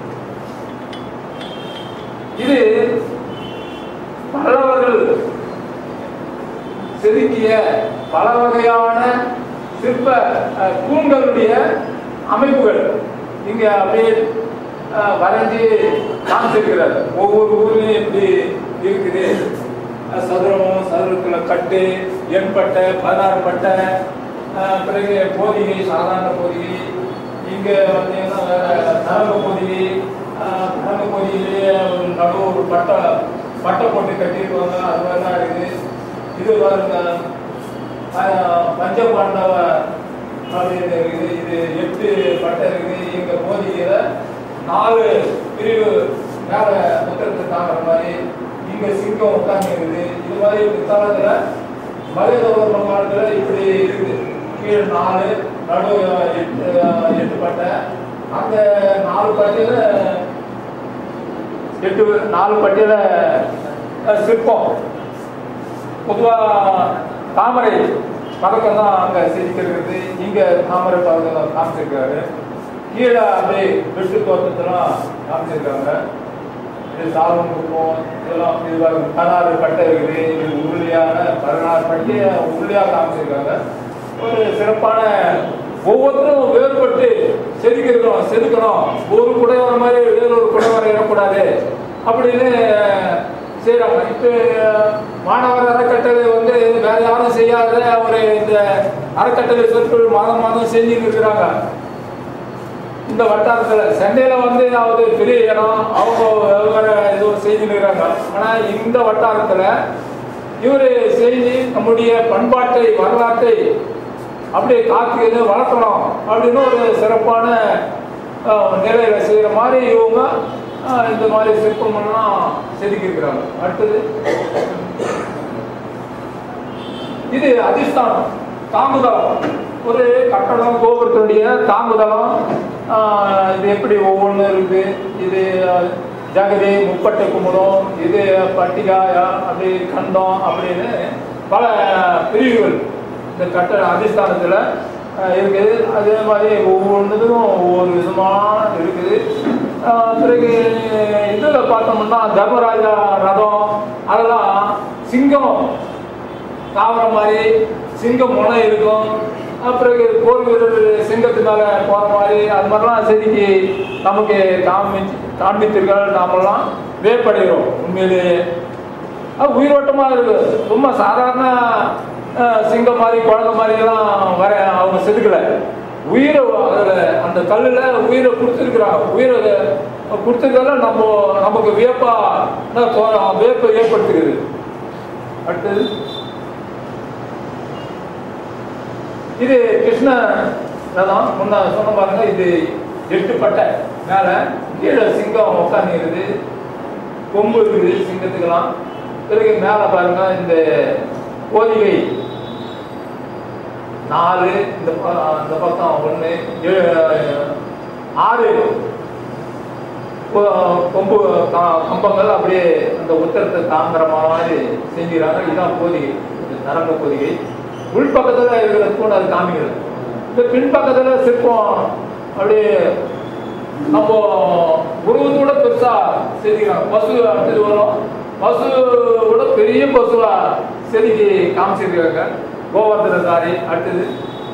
இது பல்லவர்கள் செதுக்கிய பல வகையான சிற்ப அஹ், தூண்களுடைய அமைப்புகள் இங்க அப்படியே அஹ், வரைஞ்சி காமிச்சிருக்கிறார் ஒவ்வொரு ஊர்லயும் எப்படி இருக்குது அஹ், சதுரம் சதுரத்துல கட்டு எண்பட்டை பதினாறு பட்டை அஹ், பிறகு போதிகை சாதாரண போதிகை இங்க பார்த்தீங்கன்னா வேற நரம்பு போதிகை அஹ், நரம்பு போதிகையிலேயே ஒரு நடுவு ஒரு பட்டை பட்டை போட்டு கட்டியிருப்பாங்க அது மாதிரிலாம் இருக்குது இது பாருங்க அஹ், பஞ்சபாண்டவ அப்படின்னு இருக்குது இது எட்டு பட்டை இருக்குது இங்க போதிகையில நாலு பிரிவு மேல புத்தகத்தை தாங்குற மாதிரி இங்க சிங்கம் உட்கார்ந்து இருக்குது இது மாதிரி பிற்காலத்துல மகேதவர்ம காலத்துல இப்படி இருக்குது கீழே நாலு நடு எட்டு எட்டு பட்டை அந்த நாலு பட்டியல எட்டு நாலு பட்டியல அஹ், சிற்பம் பொதுவா தாமரை பதக்கம் தான் அங்க செதுக்கிறது இங்க தாமரை பதக்கம் தான் காமிச்சிருக்காரு கீழே அப்படியே வெட்டு தோட்டத்தெல்லாம் காமிச்சிருக்காங்க இது சாலம் குடும்பம் இதெல்லாம் இது பாருங்க, பதினாறு பட்டை இருக்குது இது உருளையான பதினாறு பட்டையை உருளையா காமிச்சிருக்காங்க ஒரு சிறப்பான ஒவ்வொருத்தரும் வேறுபட்டு செதுக்கிருக்கணும் செதுக்கணும் ஒரு குடைவர மாதிரி வேறொரு குடைவரை இடக்கூடாது அப்படின்னு செய்கிறாங்க இப்போ மாணவர் அறக்கட்டளை வந்து வேற யாரும் செய்யாத ஒரு இந்த அறக்கட்டளை சொற்கள் மாதம் மாதம் செஞ்சுட்டு இருக்கிறாங்க இந்த வட்டாரத்தில் சென்னையில் வந்து அவது பெரிய இடம் அவங்க வெவ்வேறு ஏதோ செஞ்சுருக்கிறாங்க ஆனால் இந்த வட்டாரத்தில் இவர் செஞ்சு நம்முடைய பண்பாட்டை வரலாற்றை அப்படியே காத்து வளர்க்கணும் அப்படின்னு ஒரு சிறப்பான அஹ், நிலையில செய்கிற மாதிரி இவங்க அஹ், இந்த மாதிரி சிற்பங்கள்லாம் செதுக்கியிருக்கிறாங்க அடுத்தது இது அதிஷ்டானம் தாங்குதளம் ஒரு கட்டடம் கோபுரத்தினுடைய தாங்குதளம் ஆஹ், இது எப்படி ஒவ்வொன்றும் இருக்கு இது அஹ், ஜகதி முப்பட்டை குமுதம் இது பட்டிகா அப்படி கண்டம் அப்படின்னு பல பிரிவுகள் இந்த கட்டட அதிஷ்டானத்தில் அஹ், இருக்குது அதே மாதிரி ஒவ்வொன்றுக்கும் ஒவ்வொரு விதமான இருக்குது ஆஹ், பிறகு இதில் பார்த்தோம்னா தர்மராஜா ரதம் அதெல்லாம் சிங்கம் தாவர மாதிரி சிங்கம் முனை இருக்கும் அப்புறம் போர் வீரர் சிங்கத்து மேலே போகிற மாதிரி அது மாதிரிலாம் செதுக்கி நமக்கு காமிச்சு காண்பித்தீர்கள் நாமெல்லாம் வேப்படைகிறோம் உண்மையிலேயே அது உயிரோட்டமாக இருக்கு சும்மா சாதாரண அஹ், சிங்கம் மாதிரி குழந்தை மாதிரிலாம் வர அவங்க செதுக்கலை உயிரை அதில் அந்த கல்லில் உயிரை கொடுத்துருக்குறாங்க உயிரை கொடுத்துருக்கல நம்ம நமக்கு வியப்பா வியப்பை ஏற்படுத்துகிறது அடுத்தது இது கிருஷ்ண ரதம் முன்ன சொன்ன பாருங்க இது எட்டு பட்டை மேல கீழே சிங்கம் உட்காந்துருக்குது கொம்பு இருக்குது சிங்கத்துக்கெல்லாம் பிறகு மேல பாருங்க இந்த கோதிகை நாலு இந்த ப- இந்த பக்கம் ஒன்று ஆறு கொ- கொம்பு க- கம்பங்கள் அப்படியே அந்த உத்தரத்தை தாங்குற மாதிரி செஞ்சுக்கிறாங்க இதுதான் கோதிகை இது நரம்ப கோதிகை உள்பக்கத்தில் இருக்கிற தூண் அது காமிக்கிறது இந்த பின்பக்கத்தில் சிற்பம் அப்படியே நம்ம உருவத்தோட பெருசா செதுக்கிறாங்க பசு அடுத்தது வரும் பசு விட பெரிய பசுவா செதுக்கி காமிச்சிருக்காங்க கோவர்தனதாரி அடுத்தது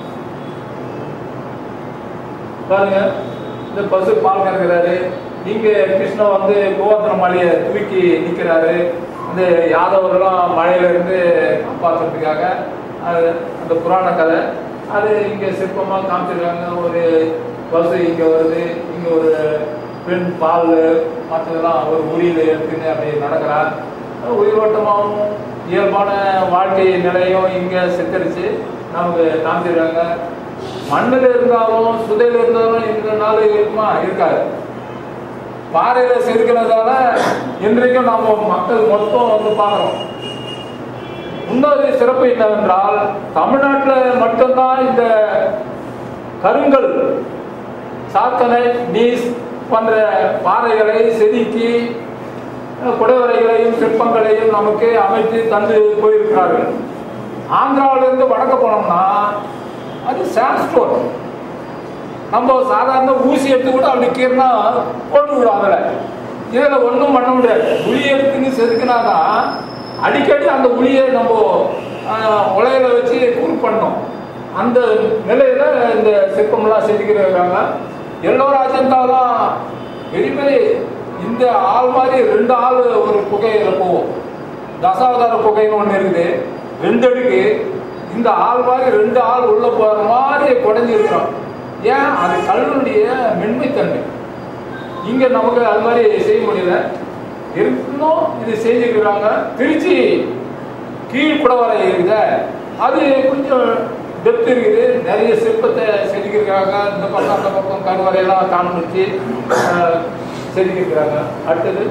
பாருங்க இந்த பசு பால் கறக்குறாரு இங்க கிருஷ்ணன் வந்து கோவர்தன மலையை தூக்கி நிக்கிறாரு இந்த யாதவர்கள்லாம் மழையில இருந்து காப்பாற்றுறதுக்காக அது அந்த புராண கதை அது இங்க சிற்பமா காமிச்சிருக்காங்க ஒரு பசு இங்க வருது இங்க ஒரு பெண் பால் மற்றதெல்லாம் ஒரு உரியில எடுத்துன்னு அப்படி நடக்கிறார் உயிரோட்டமாகவும் இயல்பான வாழ்க்கை நிலையும் இங்க சித்தரிச்சு நமக்கு காமிச்சிருக்காங்க மண்ணில் இருந்தாலும் சுதையில் இருந்தாலும் இந்த நாள் இருக்குமா இருக்காது பாறையில செதுக்கிறதால இன்றைக்கும் நாம மக்கள் மொத்தம் வந்து பார்க்கிறோம் இன்னொரு சிறப்பு என்னவென்றால் தமிழ்நாட்டில் மட்டும்தான் இந்த கருங்கல் சாத்தனை நீஸ் போன்ற பாறைகளை செதுக்கி அஹ், குடைவரைகளையும் சிற்பங்களையும் நமக்கு அமைத்து தந்து போயிருக்கிறார்கள் ஆந்திராவிலிருந்து வடக்க போனோம்னா அது சாண்ட்ஸ்டோன் நம்ம சாதாரண ஊசி எடுத்து கூட அப்படி கீறினா போட்டு விடும் அதில் இதில் ஒன்றும் பண்ண முடியாது உளி எடுத்துன்னு செதுக்கினாதான் அடிக்கடி அந்த உளியை நம்ம ஆஹ், உலையில வச்சு கூறு பண்ணோம் அந்த நிலையில இந்த சிற்பம்லாம் செதுக்கிறாங்க எல்லோரும் அஜந்தாலாம் பெரிய பெரிய இந்த ஆள் மாதிரி ரெண்டு ஆள் ஒரு புகையில போவோம் தசாவதார புகைன்னு ஒன்று இருக்குது ரெண்டு அடுக்கு இந்த ஆள் மாதிரி ரெண்டு ஆள் உள்ள போகிற மாதிரி குடஞ்சி இருக்கிறோம் ஏன் அது கல்லுடைய மென்மைத்தன்மை இங்க நமக்கு அது மாதிரி செய்ய முடியல இருந்தும் இது செஞ்சுக்கிறாங்க திருச்சி கீழ் குடவரை இருக்குது அது கொஞ்சம் டெப்த் இருக்குது நிறைய சிற்பத்தை செதுக்கியிருக்காங்க இந்த பக்கம் அந்த பக்கம் கருவறையெல்லாம் காண்பிச்சு அஹ், செதுக்கியிருக்கிறாங்க அடுத்தது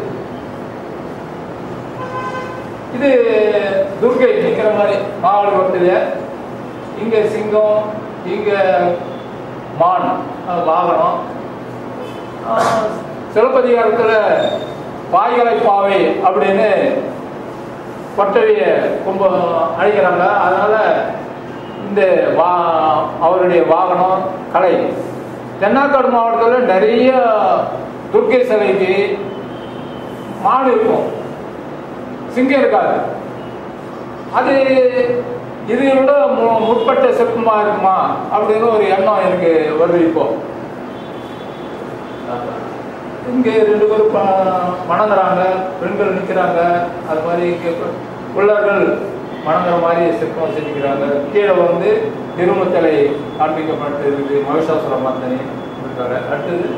இது துர்கை நிற்கிற மாதிரி மாவட்டத்தில் இங்க சிங்கம் இங்க மான் அஹ், வாகனம் ஆஹ், சிலப்பதிகாரத்துல பாய்கலை பாவை அப்படின்னு கொட்டவிய கும்ப அழைக்கிறாங்க அதனால இந்த வா அவருடைய வாகனம் கலை தென்னாக்காடு மாவட்டத்தில் நிறைய துர்க்கை சிலைக்கு மாடு இருக்கும் சிங்கம் இருக்காது அது இதை விட மு- முற்பட்ட சிற்பமா இருக்குமா அப்படின்னு ஒரு எண்ணம் எனக்கு வருது இப்போ இங்கே ரெண்டு பேரும் ப- வணங்குறாங்க பெண்கள் நிற்கிறாங்க அது மாதிரி இங்கே ப- பிள்ளைகள் வணங்குற மாதிரி சிற்பம் செஞ்சுக்கிறாங்க கீழே வந்து திருமத்தலை காண்பிக்கப்பட்டு இருக்குது மகிஷாசுர மர்தனி இருக்காங்க அடுத்தது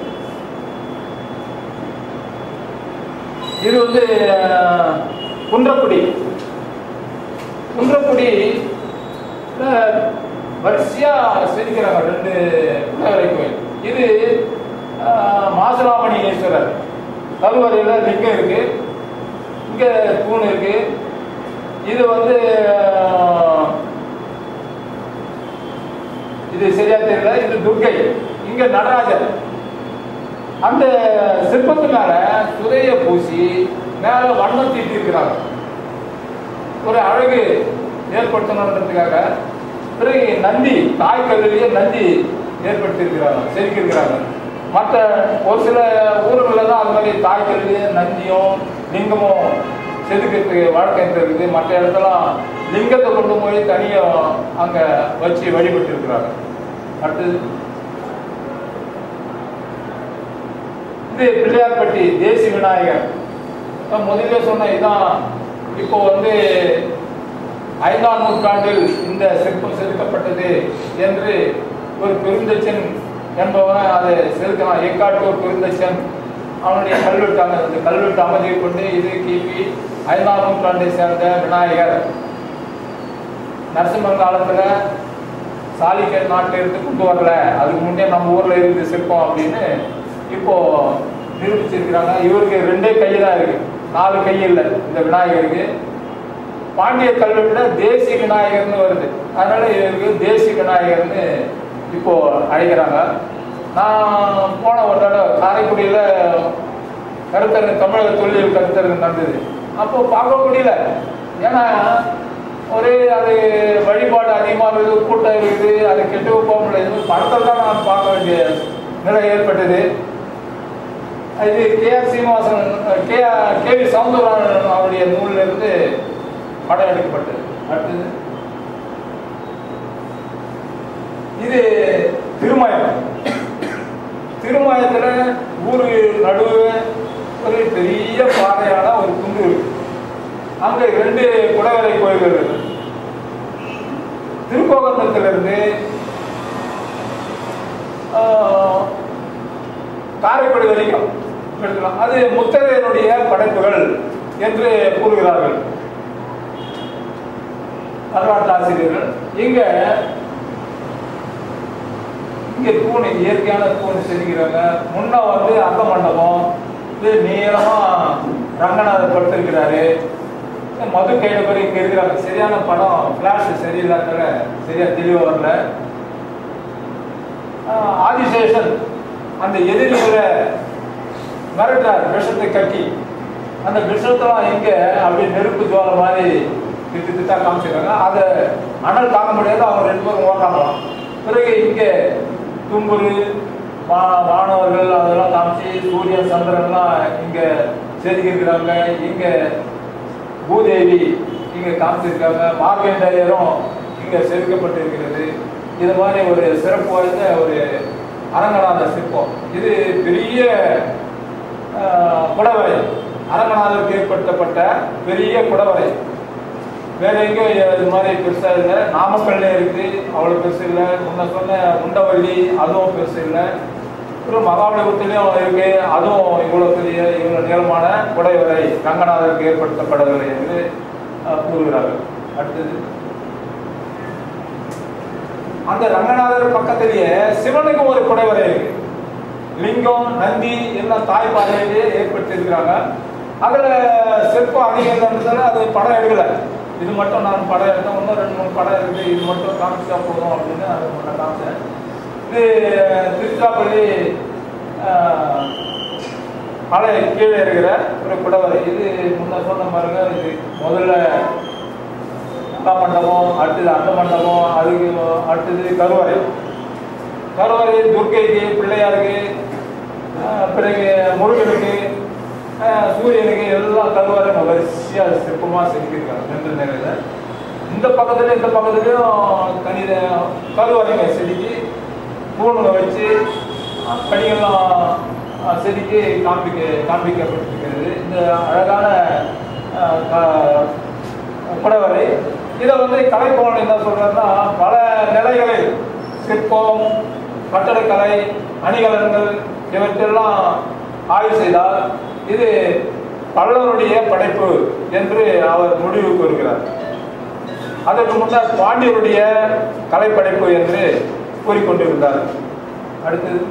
இது வந்து அஹ், குன்றக்குடி குன்றக்குடி அஹ், வரிசையா செதுக்கிறாங்க ரெண்டு விநாயகரை கோயில் இது அஹ், மாசுராமணியேஸ்வரர் கருவறையில் லிங்கம் இருக்கு இங்க தூண் இருக்கு இது வந்து அஹ், இது சரியா தெரியல இது துர்க்கை இங்க நடராஜர் அந்த சிற்பத்து மேல சுதைய பூசி மேல வண்ணம் தீட்டி இருக்கிறாங்க ஒரு அழகு ஏற்படுத்தணுன்றதுக்காக பிறகு நந்தி தாய் கல்லிலேயே நந்தி ஏற்படுத்தியிருக்கிறாங்க செதுக்கியிருக்கிறாங்க மற்ற ஒரு சில ஊர்களில் தான் அது மாதிரி தாய் கல்லிலேயே நந்தியும் லிங்கமும் செதுக்கிறதுக்கு வழக்கம் இருக்குது மற்ற இடத்துலாம் லிங்கத்தை கொண்டு போய் தனியாக அங்கே வச்சு வழிபட்டு இருக்கிறாங்க அடுத்தது இது பிள்ளையார்பட்டி தேசி விநாயகர் நான் முதல்ல சொன்ன இதான் இப்போ வந்து ஐந்தாம் நூற்றாண்டில் இந்த சிற்பம் செதுக்கப்பட்டது என்று ஒரு பெருந்தச்சன் என்பவன் அதை செதுக்கிறான் ஏக்காட்டூர் பெருந்தச்சன் அவனுடைய கல்வெட்டு அமை இந்த கல்வெட்டு அமைதியை கொண்டு இது கிபி ஐந்தாம் நூற்றாண்டை சேர்ந்த விநாயகர் நரசிம்மன் காலத்துல சாலிக்கர் நாட்டில இருந்து கொண்டு வரல அதுக்கு முன்னே நம்ம ஊர்ல இருந்து சிற்பம் அப்படின்னு இப்போ நிரூபிச்சிருக்கிறாங்க இவருக்கு ரெண்டே கை தான் இருக்கு நாலு கை இல்லை இந்த விநாயகருக்கு பாண்டிய கல்வெட்டுல தேசி விநாயகர்னு வருது அதனால இவருக்கு தேசி விநாயகர்னு இப்போ அழைக்கிறாங்க நான் போன ஒரு தடவை காரைக்குடியில கருத்தரங்கு தமிழக தொழில் கருத்தரங்கு நடந்தது அப்போ பார்க்க முடியல ஏன்னா ஒரே அது வழிபாடு அதிகமாக இருக்குது கூட்டம் இருக்குது அது கெட்டு போக முடியாது படத்தில் தான் நான் பார்க்க வேண்டிய நிலை ஏற்பட்டது இது K R Srinivasan K K V Soundararajan அவருடைய நூல்ல இருந்து படம் எடுக்கப்பட்டது அடுத்தது இது திருமயம் திருமயத்துல ஊரு நடுவு ஒரு பெரிய பாதையான ஒரு குன்று இருக்கு அங்க ரெண்டு குடவரை கோயில்கள் இருக்கு திருக்கோகந்தத்திலிருந்து ஆஹ், காரைக்குடி வரைக்கும் எடுக்கலாம் அது முத்தரையனுடைய படைப்புகள் என்று கூறுகிறார்கள் வரலாற்று ஆசிரியர்கள் இங்க இங்க தூண் இயற்கையான தூண் செதுக்கிறாங்க முன்ன வந்து அங்க மண்டபம் இது நீளமா ரங்கநாதர் படுத்திருக்கிறாரு மது கைடபரி இங்க இருக்கிறாங்க சரியான படம் பிளாஷ் சரியில்லாதனால சரியா தெளிவா வரல ஆஹ் ஆதிசேஷன் அந்த எதிரிகளை மிரட்டார் விஷத்தை கட்டி அந்த விஷத்தெல்லாம் எங்க அப்படியே நெருப்பு ஜுவாலை மாதிரி திட்டு திட்டா காமிச்சிருக்காங்க அதை அனல் தாங்க முடியாது அவங்க ரெண்டு பேரும் ஓடுறாங்களாம் பிறகு இங்க தும்புரு வா வானவர்கள் அதெல்லாம் காமிச்சு சூரியன் சந்திரன்லாம் இங்க செதுக்கியிருக்கிறாங்க இங்க பூதேவி இங்க காமிச்சிருக்காங்க மார்கண்டேயரும் இங்க செதுக்கப்பட்டிருக்கிறது இது மாதிரி ஒரு சிறப்பு வாய்ந்த ஒரு அரங்கநாத சிற்பம் இது பெரிய ஆஹ், குடவரை அரங்கநாதருக்கு ஏற்படுத்தப்பட்ட பெரிய குடவரை வேற எங்கேயும் இது மாதிரி பெருசா இல்லை நாமக்கல்ல இருக்கு அவ்வளவு பெருசு இல்லை முன்ன சொன்ன உண்டவள்ளி அதுவும் பெருசு இல்லை அப்புறம் மகாபலிபுரத்துலயும் இருக்கு அதுவும் இவ்வளவு பெரிய இவ்வளவு நீளமான குடைவரை ரங்கநாதருக்கு ஏற்படுத்தப்படவில்லை என்று அஹ், கூறுகிறார்கள் அடுத்தது அந்த ரங்கநாதர் பக்கத்திலேயே சிவனுக்கு ஒரு குடைவரை இருக்கு லிங்கம் நந்தி எல்லாம் தாய் பாதையிலேயே ஏற்படுத்தியிருக்கிறாங்க அதுல சிற்பம் அதிகம் இருந்ததால அது படம் எடுக்கல இது மட்டும் நான் படம் எடுத்தேன் இன்னும் ரெண்டு மூணு படம் இருக்கு இது மட்டும் காமிச்சா போதும் அப்படின்னு அது மட்டும் காமிச்சேன் இது திருச்சிராப்பள்ளி ஆஹ், மலை கீழே இருக்கிற ஒரு குடவரை இது முன்ன சொன்ன பாருங்க இது முதல்ல அக்கா மண்டபம் அடுத்தது அந்த மண்டபம் அதுக்கு அடுத்தது கருவறை கருவறை துர்க்கைக்கு பிள்ளையாருக்கு ஆஹ், பிறகு முருகனுக்கு ஆஹ், சூரியனுக்கு எல்லாம் கருவறை வரிசையாக சிற்பமாக செதுக்கியிருக்காங்க ரெண்டு நிலையில் இந்த பக்கத்துல இந்த பக்கத்துலயும் கணித கருவறைங்க செதுக்கி தூணுங்க வச்சு அஹ், படிகள்லாம் அஹ், செதுக்கி காண்பிக்க காண்பிக்கப்பட்டிருக்கிறது இந்த அழகான அஹ், க- குடவரை இதை வந்து கலைக்கோணம் என்ன சொல்றாருன்னா பல நிலைகளில் சிற்பம் கட்டடக்கலை அணிகலன்கள் இவற்றெல்லாம் ஆய்வு செய்தால் இது பல்லவருடைய படைப்பு என்று அவர் முடிவு கூறுகிறார் அதற்கு முன்னர் பாண்டியருடைய கலைப்படைப்பு என்று கூறிக்கொண்டிருந்தார் அடுத்தது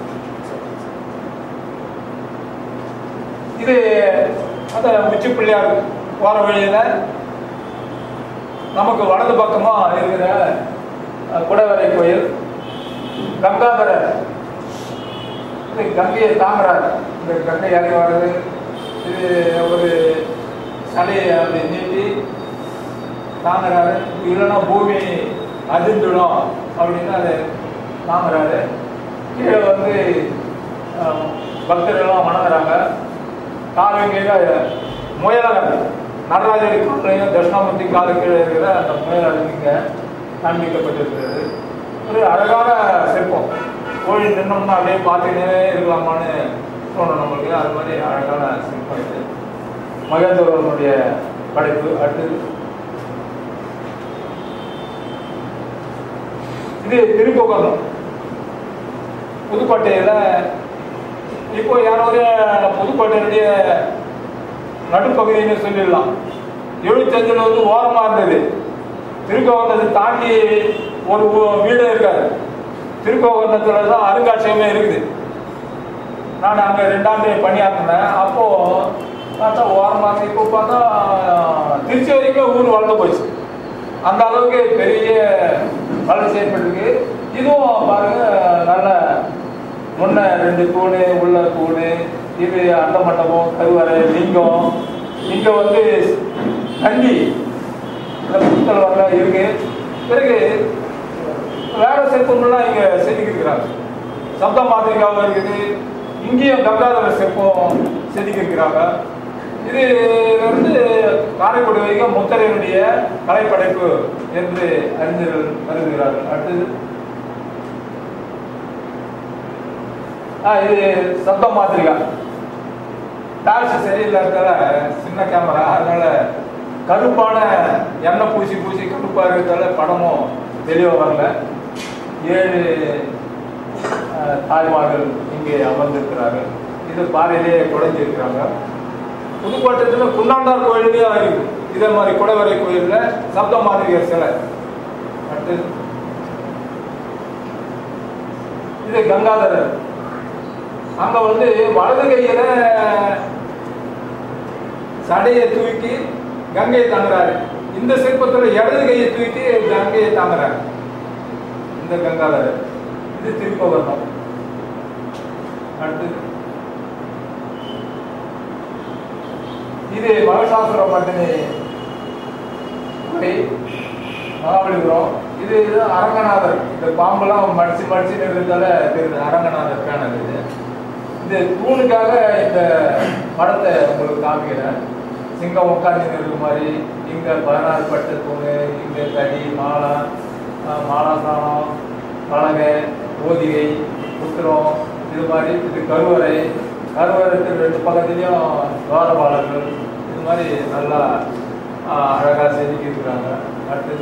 இது அந்த உச்சி பிள்ளையார் போற வழியில நமக்கு வலது பக்கமா இருக்கிற அஹ், குடவரை கோயில் கங்காதரர் இது கங்கையை தாங்குறார் இந்த கங்கை இறங்கி வர்றது இது ஒரு சடையை அப்படி நீட்டி தாங்குறாரு இல்லைன்னா பூமி அதிர்ந்துடும் அப்படின்னு அதை தாங்குறாரு கீழே வந்து அஹ், பக்தர்கள்லாம் வணங்குறாங்க காலங்கையில முயலகன் நடராஜர் காலையும் தட்சிணாமூர்த்தி காலு கீழே இருக்கிற அந்த முயலகன் இங்கே காண்பிக்கப்பட்டிருக்கிறது ஒரு அழகான சிற்பம் கோயில் நின்னோம்னா அப்படியே பார்த்துக்கிட்டே இருக்கலாமான்னு தோணும் நம்மளுக்கு அது மாதிரி அழகான சிற்பம் இது மகேந்திரவர்மனுடைய படைப்பு அடுத்தது இது திருப்புகலம் புதுக்கோட்டையில் இப்போ யாரோடைய புதுக்கோட்டையினுடைய நடுப்பகுதின்னு சொல்லிடலாம் எழுபத்தஞ்சில் வந்து ஓரமாக இருந்தது திருக்கோவந்தத்தை தாண்டி ஒரு ஊ- வீடு இருக்காது திருக்கோவந்தத்தில் தான் அருங்காட்சியகமே இருக்குது நான் அங்கே ரெண்டாண்டு பணியாற்றினேன் அப்போது பார்த்தா ஓரமாக இப்போ பார்த்தா திருச்சி வரைக்கும் ஊர் வளர்ந்து போச்சு அந்த அளவுக்கு பெரிய வளர்ச்சி ஏற்பட்டிருக்கு இதுவும் பாருங்க நல்ல முன்ன ரெண்டு தூணு உள்ள தூணு இது அந்த மண்டபம் கருவறை லிங்கம் இங்க வந்து நந்தி இந்த புத்தல் வரல இருக்கு பிறகு வேற சிற்பங்கள்லாம் இங்க செதுக்கியிருக்கிறாங்க சப்த மாதிரிக்காவும் இருக்குது இங்கேயும் கங்காதர சிற்பம் செதுக்கியிருக்கிறாங்க இது வந்து காரைக்குடி வரைக்கும் முத்தரையனுடைய கலைப்படைப்பு என்று அறிஞர்கள் கருதுகிறார்கள் அடுத்தது ஆ இது சப்த மாதிரிகா டார்ச் சரியில்லாததால சின்ன கேமரா அதனால கருப்பான எண்ணெய் பூசி பூசி கருப்பா இருக்கிறதால படமும் தெளிவாக வரல ஏழு அஹ், தாய்மார்கள் இங்கே அமர்ந்திருக்கிறார்கள் இது பாறையிலேயே குறைஞ்சிருக்கிறாங்க புதுக்கோட்டத்தில் குன்னாண்டார் கோயிலையும் இருக்கு இதே மாதிரி குடவரை கோயிலில் சப்த மாதிரிகர் சிலை அடுத்து இது கங்காதரர் அங்க வந்து வலது கையில சடையை தூக்கி கங்கையை தாங்குறாரு இந்த சிற்பத்துல இடது கையை தூக்கி கங்கையை தாங்குறாரு இந்த கங்காதரர் இது திருப்பவர்ணம் அடுத்து இது மகசாசுர பட்டினி குடை மகாபலிபுரம் இது இது அரங்கநாதர் இந்த பாம்பெல்லாம் மடிச்சு மடிச்சு இருக்கிறதால தெரியுது அரங்கநாதர் பேனல் இது இந்த தூணுக்காக இந்த படத்தை உங்களுக்கு காமிக்கிறேன் சிங்கம் உட்காந்து இருக்கிற மாதிரி இங்க பதினாறு பட்டு தூணு இங்க கடி மாலா ஆஹ், மாலாசானம் பலகை ஓதிகை புத்திரம் இது மாதிரி இது கருவறை கருவறைக்கு ரெண்டு பக்கத்துலேயும் துவாரபாலர்கள் இது மாதிரி நல்லா ஆஹ், அழகா செதுக்கி இருக்கிறாங்க அடுத்தது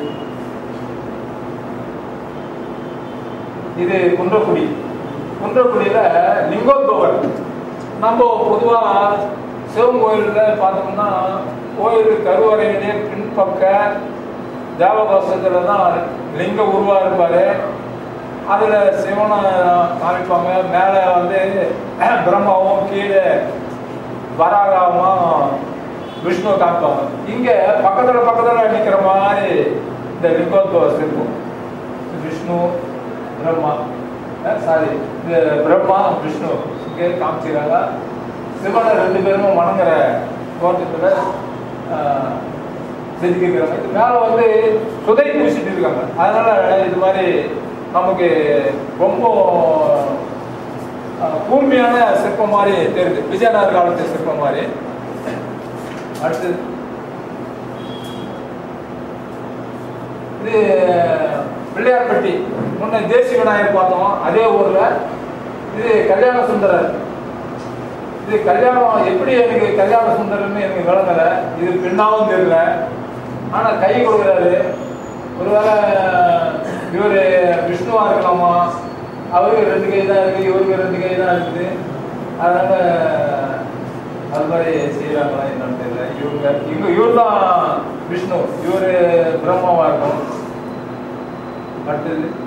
இது குன்றக்குடி குன்றக்குடியில லிங்கோத்பவர் நம்ம பொதுவா சிவன் கோயில்ல பார்த்தோம்னா கோயில் கருவறையிலே பின்பக்க தேவகோஷத்துல தான் லிங்க உருவா இருப்பாரு அதுல சிவனை காமிப்பாங்க மேல வந்து பிரம்மாவும் கீழே வராகாவும் விஷ்ணு காமிப்பாங்க இங்க பக்கத்துல பக்கத்துல நிக்கிற மாதிரி இந்த லிங்கோத்பவர் இருக்கும் விஷ்ணு பிரம்மா சாரி இது பிரம்மா விஷ்ணு இங்கே காமிச்சிருக்காங்க சிவனை ரெண்டு பேரும் வணங்குற தோட்டத்தில் செதுக்கிக்கிறாங்க இது மேலே வந்து சுதை பூசிட்டு இருக்காங்க அதனால இது மாதிரி நமக்கு ரொம்ப அஹ், கூர்மையான சிற்பம் மாதிரி தெரியுது விஜயநகர காலத்து சிற்பம் மாதிரி அடுத்து இது பிள்ளையார்பட்டி முன்ன தேசி விநாயகர் பார்த்தோம் அதே ஊர்ல இது கல்யாண சுந்தரர் இது கல்யாணம் எப்படி எனக்கு கல்யாண சுந்தரம்னு எனக்கு விளங்கல இது பெண்ணாவும் தெரியல ஆனா கை கொடுக்குறாரு ஒருவேளை இவர் விஷ்ணுவா இருக்கலாமா அவருக்கு ரெண்டு கை தான் இருக்கு இவருக்கு ரெண்டு கை தான் இருக்குது அதனால அது மாதிரி செய்யறாங்களா என்னன்னு தெரியல இவங்க இவங்க இவர் தான் விஷ்ணு இவர் பிரம்மாவா இருக்கும் அடுத்தது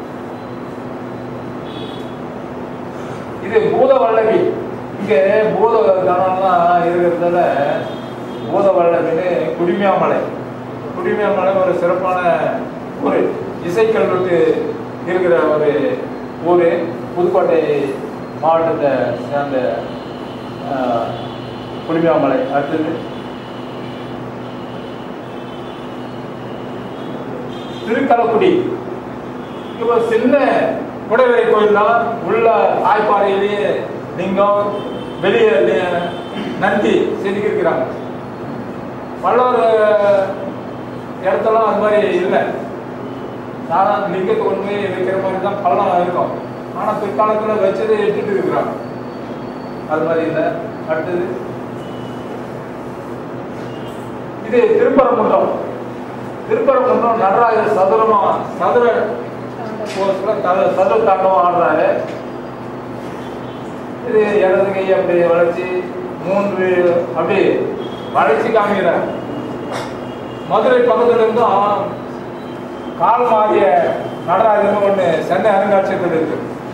இது பூத வல்லவி இங்க பூத கணம்லாம் இருக்கிறதால பூத வல்லவின்னு குடிமியாமலை குடிமியாமலை ஒரு சிறப்பான ஊர் இசைக்கல்வெட்டு இருக்கிற ஒரு ஊர் புதுக்கோட்டை மாவட்டத்தை சேர்ந்த ஆஹ், குடிமியாமலை அடுத்தது திருக்கலக்குடி இப்போ சின்ன குடைவரை கோயில் தான் உள்ள ஆய்ப்பாறையிலேயே லிங்கம் வெளியே லி- நந்தி செதுக்கியிருக்கிறாங்க பல்லவர் இடத்தெல்லாம் அது மாதிரி இல்லை சாதாரண லிங்கத்தை கொண்டு போய் வைக்கிற மாதிரி தான் பள்ளம் இருக்கும் ஆனால் பிற்காலத்தில் வச்சதை எடுத்துட்டு இருக்கிறாங்க அது மாதிரி இல்லை அடுத்தது இது திருப்பரங்குன்றம் திருப்பரங்குன்றம் நடராஜர் சதுரமா சதுர கோர்ஸ்ல சதுர சதுர தாண்டவம் ஆடுறாரு இது இடது கை அப்படி வளைச்சி மூன்று அப்படி வளைச்சி காமிக்கிறார் மதுரை பக்கத்துல இருந்தும் கால் மாறிய நடராஜன் ஒன்று சென்னை அருங்காட்சியகத்தில் இருக்கு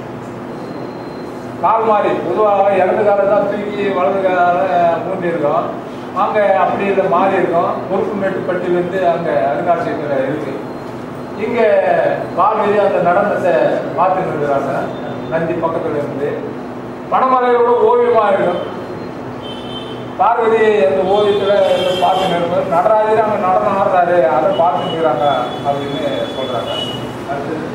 கால் மாறி பொதுவாக இடது காலை தான் தூக்கி வலது கால மூண்டி இருக்கோம் அங்கே அப்படி இல்லை மாறி இருக்கும் பொறுப்பு மேட்டுப்பட்டியிலேருந்து அங்கே அருங்காட்சியகத்தில் இருக்கு இங்கே கால்வெளி அந்த நடனத்தை பார்த்துட்டு இருக்கிறாங்க நந்தி பக்கத்துல இருந்து பணமலையோட ஓவியமாக இருக்கும் பார்வதி அந்த ஓவியத்தில் பார்த்து நிற்கும் நடராஜர் அங்கே நடனம் ஆடுறாரு அதை பார்த்து நிற்கிறாங்க அப்படின்னு சொல்றாங்க அடுத்தது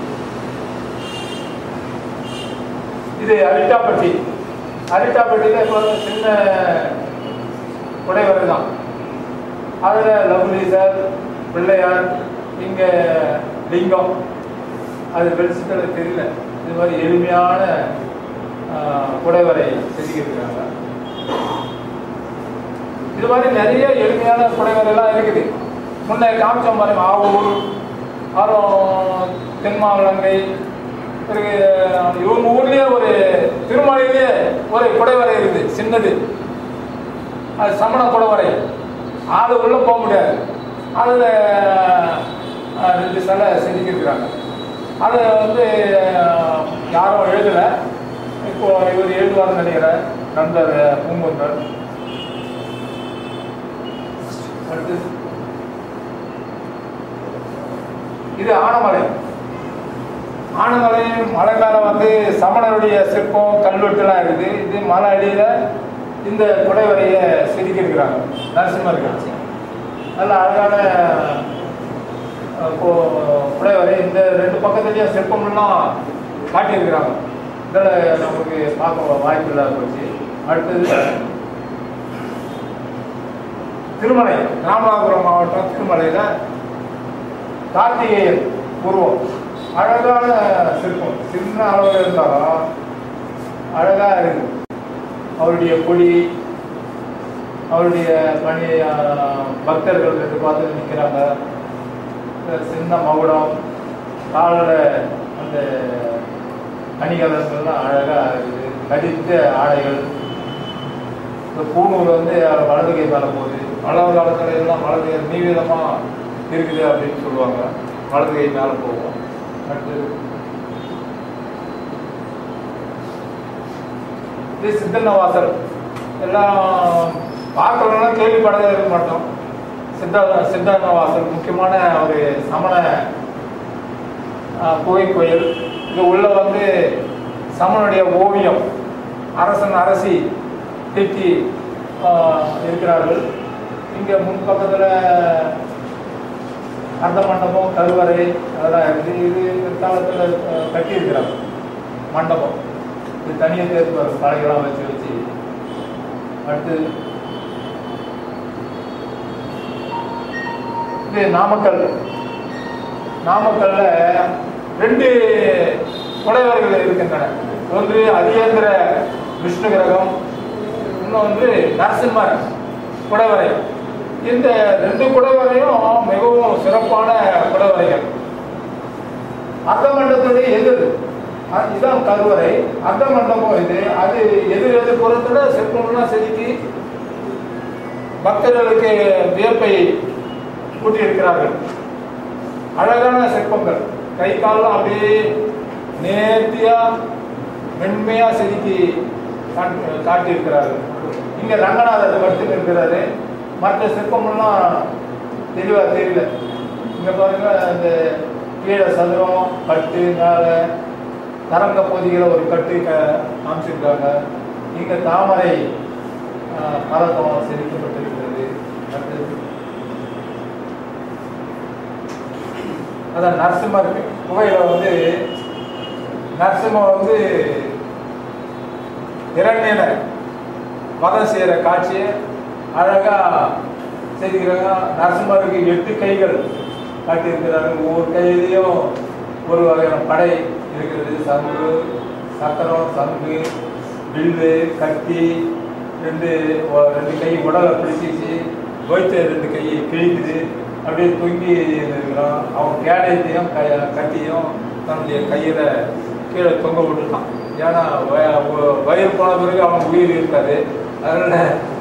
இது அரிட்டாப்பட்டி அரிட்டாப்பட்டியில் இப்போ வந்து சின்ன குடைவரை தான் அதில் லவ்லீசர் பிள்ளையார் இங்கே லிங்கம் அது வெளிச்சத்தில் தெரியல இது மாதிரி எளிமையான ஆஹ், குடைவரை செதுக்கியிருக்காங்க இது மாதிரி நிறைய எளிமையான குடைவரைலாம் இருக்குது முன்ன காமிச்ச மாதிரி ஆவூர் அப்புறம் தென்மாவளங்கை பிறகு இவங்க ஊர்லயே ஒரு திருமலையிலேயே ஒரு குடைவரை இருக்குது சின்னது அது சமண குடைவரை அது உள்ள போக முடியாது அதில் ரெண்டு சிலை செதுக்கியிருக்கிறாங்க அதை வந்து அஹ், யாரும் எழுதலை இப்போ இவர் எழுதுவார்னு நினைக்கிறேன் நண்பர் பூங்குன்றர் அடுத்து இது ஆனமலை ஆனமலை மலை மேல வந்து சமணருடைய சிற்பம் கல்வெட்டுலாம் இருக்குது இது மலை அடியில இந்த குடைவரைய செதுக்கியிருக்கிறாங்க நரசிம்மருக்கு நல்ல அழகான அஹ், கு- குடைவரை இந்த ரெண்டு பக்கத்துலயும் சிற்பம்லாம் காட்டியிருக்கிறாங்க இதில் நமக்கு பார்க்க வாய்ப்பு இல்லாத போச்சு அடுத்தது திருமலை ராமநாதபுரம் மாவட்டம் திருமலையில் கார்த்திகேயன் உருவம் அழகான சிற்பம் சின்ன அளவில் இருந்தாலும் அழகா இருக்கு அவருடைய கொடி அவருடைய பணி ஆஹ், பக்தர்கள் ரெண்டு பார்த்து நிற்கிறாங்க சின்ன மகுடம் காலில் அந்த அணிகலன்கள்லாம் அழகா இருக்குது கடித்த ஆடைகள் இந்த பூணூல் வந்து வலது கை மேலே போகுது வளர் காலத்துல எல்லாம் வலது கை நீவிதமாக இருக்குது அப்படின்னு சொல்லுவாங்க வலது கை மேலே போகும் அடுத்தது இது சித்தன்ன வாசல் எல்லாம் பார்க்கலன்னா கேள்விப்படவே இருக்க மாட்டோம் சித்தா சித்தன்ன வாசல் முக்கியமான ஒரு சமண ஆஹ், குகை கோயில் இது உள்ள வந்து சமணனுடைய ஓவியம் அரசன் அரசி கெட்டி ஆஹ், இருக்கிறார்கள் இங்கே முன்பக்கத்தில் அர்த்த மண்டபம் கருவறை அதெல்லாம் இருக்குது இது காலத்தில் கட்டியிருக்கிறாங்க மண்டபம் இது தனியாக தேர்வு பழையெல்லாம் வச்சு வச்சு அடுத்து இது நாமக்கல் நாமக்கல்ல ரெண்டு குடைவர்கள் இருக்கின்றன ஒன்று அதிகேந்திர விஷ்ணு கிரகம் இன்னொன்று நரசிம்மர் குடைவரை இந்த ரெண்டு குடைவரையும் மிகவும் சிறப்பான குடைவரைகள் அர்த்த மண்டபத்துடைய எதிர் அ- இதுதான் கருவறை அர்த்த மண்டபம் இது அது எதிர் எதிர் புறத்துல சிற்பம்லாம் செதுக்கி பக்தர்களுக்கு வியப்பை கூட்டியிருக்கிறார்கள் அழகான சிற்பங்கள் கை கால்லாம் அப்படியே நேர்த்தியா மென்மையா செதுக்கி காட்டி- காட்டியிருக்கிறார்கள் இங்க ரங்கநாதர் படுத்து இருக்கிறாரு மற்ற சிற்பமெல்லாம் தெளிவா தெரியல இங்க பாருங்க அந்த கீழே சதுரம் கட்டு மேலே தரங்க பகுதிகளை ஒரு கட்டு க காமிச்சிருக்காங்க இங்க தாமரை ஆஹ், பதக்கம் செதுக்கப்பட்டிருக்கிறது அடுத்தது அதான் நரசிம்மர் குகையில வந்து நரசிம்மர் வந்து இரண்டியனை வதம் செய்கிற காட்சியை அழகா செய்திருக்கிறாங்க நரசிம்மருக்கு எட்டு கைகள் காட்டியிருக்கிறாங்க ஒவ்வொரு கையிலையும் ஒரு வகையான படை இருக்கிறது சங்கு சக்கரம் சங்கு வில்லு கத்தி ரெண்டு ஒ- ரெண்டு கை உடலை பிடிச்சிச்சு கோய்த்த ரெண்டு கை கிழிக்குது அப்படியே தொங்கி இருக்கிறான் அவன் கேடயத்தையும் க கத்தியும் தன்னுடைய கையில் கீழே தொங்க விட்டுட்டான் ஏன்னா வய- ஒ- வயிறு போன பிறகு அவன் உயிர் இருக்காது அதனால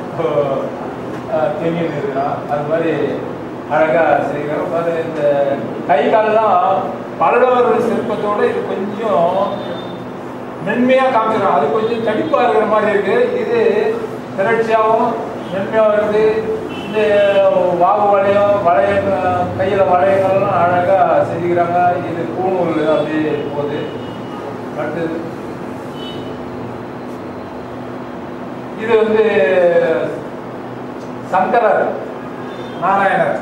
தொங்கி இருக்கிறான் அது மாதிரி அழகா செய்கிறான் பாரு இந்த கை கால்லாம் பல்லவர் சிற்பத்தோட இது கொஞ்சம் மென்மையா காமிச்சிடும் அது கொஞ்சம் தடிப்பா இருக்கிற மாதிரி இருக்கு இது திரட்சியாகவும் மென்மையாகவும் இருக்குது இந்த வாகு வளையம் வளைய கையில வளையங்கள்லாம் அழகா செஞ்சுக்கிறாங்க இது பூணூல் அப்படியே போகுது அடுத்தது இது வந்து சங்கரர் நாராயணர்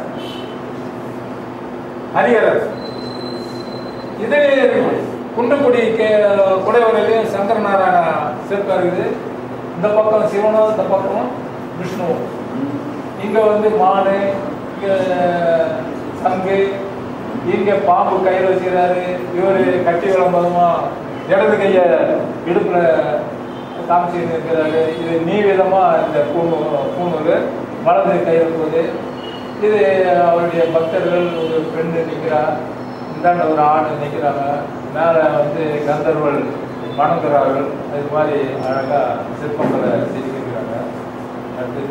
ஹரிஹரர் இது குன்றக்குடி கே குடைவரையிலையும் சங்கர நாராயண சிற்பம் இருக்குது இந்த பக்கம் சிவனும் இந்த பக்கம் விஷ்ணுவும் இங்க வந்து மானு இங்க சங்கு இங்க பாம்பு கையில் வச்சுக்கிறாரு இவரு கட்டி விளம்பரமா இடது கைய இடுப்புல காமிச்சு இருக்கிறாரு இது நீ விதமா இந்த பூணு பூணூல் வலது கையில் போகுது இது அவருடைய பக்தர்கள் ஒரு பெண்ணு நிற்கிறா இந்தாண்ட ஒரு ஆண் நிற்கிறாங்க மேலே வந்து கந்தர்வல் வணங்குறார்கள் இது மாதிரி அழகா சிற்பங்களை செதுக்கியிருக்கிறாங்க அடுத்தது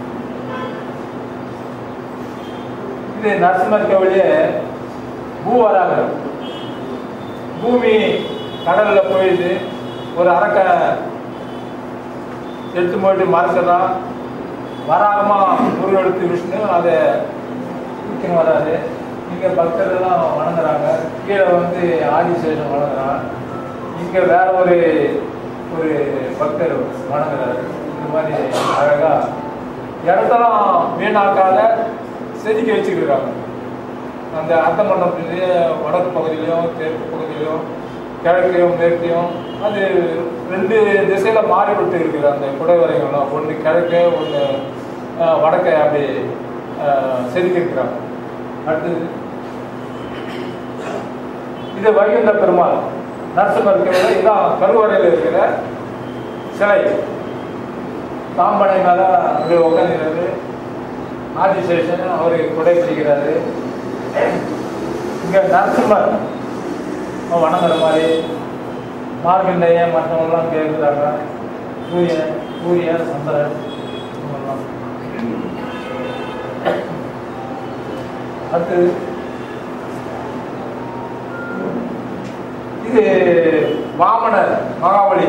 இது நரசிம்மர் கோவிலே பூவராகர் பூமி கடல்ல போயிட்டு ஒரு அரக்க எடுத்து போயிட்டு மறைச்சிடறான் வராகமா உருவெடுத்து விஷ்ணு அதை விற்கணும் வராது இங்க பக்தர்கள் எல்லாம் வணங்குறாங்க கீழே வந்து ஆதிசேஷன் வணங்குறான் இங்க வேற ஒரு ஒரு பக்தர் வணங்குறாரு இந்த மாதிரி அழகா இடத்தெல்லாம் வீணாக்காத செதுக்கி வச்சுக்கிறாங்க அந்த அர்த்த மண்டபத்திலேயே வடக்கு பகுதியிலையும் தெற்கு பகுதியிலையும் கிழக்கையும் மேற்கையும் அது ரெண்டு திசையில மாறிவிட்டு இருக்குது அந்த குடைவரைகள்லாம் ஒன்று கிழக்கு ஒன்று வடக்கை அப்படி அஹ், செதுக்கியிருக்கிறாங்க அடுத்தது இது வைகுண்ட பெருமாள் நரசிம்மர் இருக்கிற இதான் கருவறையில் இருக்கிற சிலை தாம்பனை மேல அப்படியே உட்காந்துருக்காரு ஆதிசேஷன் அவரு கொடை பிடிக்கிறாரு இங்க நரசிம்மர் அவன் வணங்குற மாதிரி மார்கண்டையன் மற்றவங்களாம் கேட்குறாங்க சூரியன் சூரியன் சந்திரன் இவங்கெல்லாம். அடுத்தது இது வாமனர் மகாபலி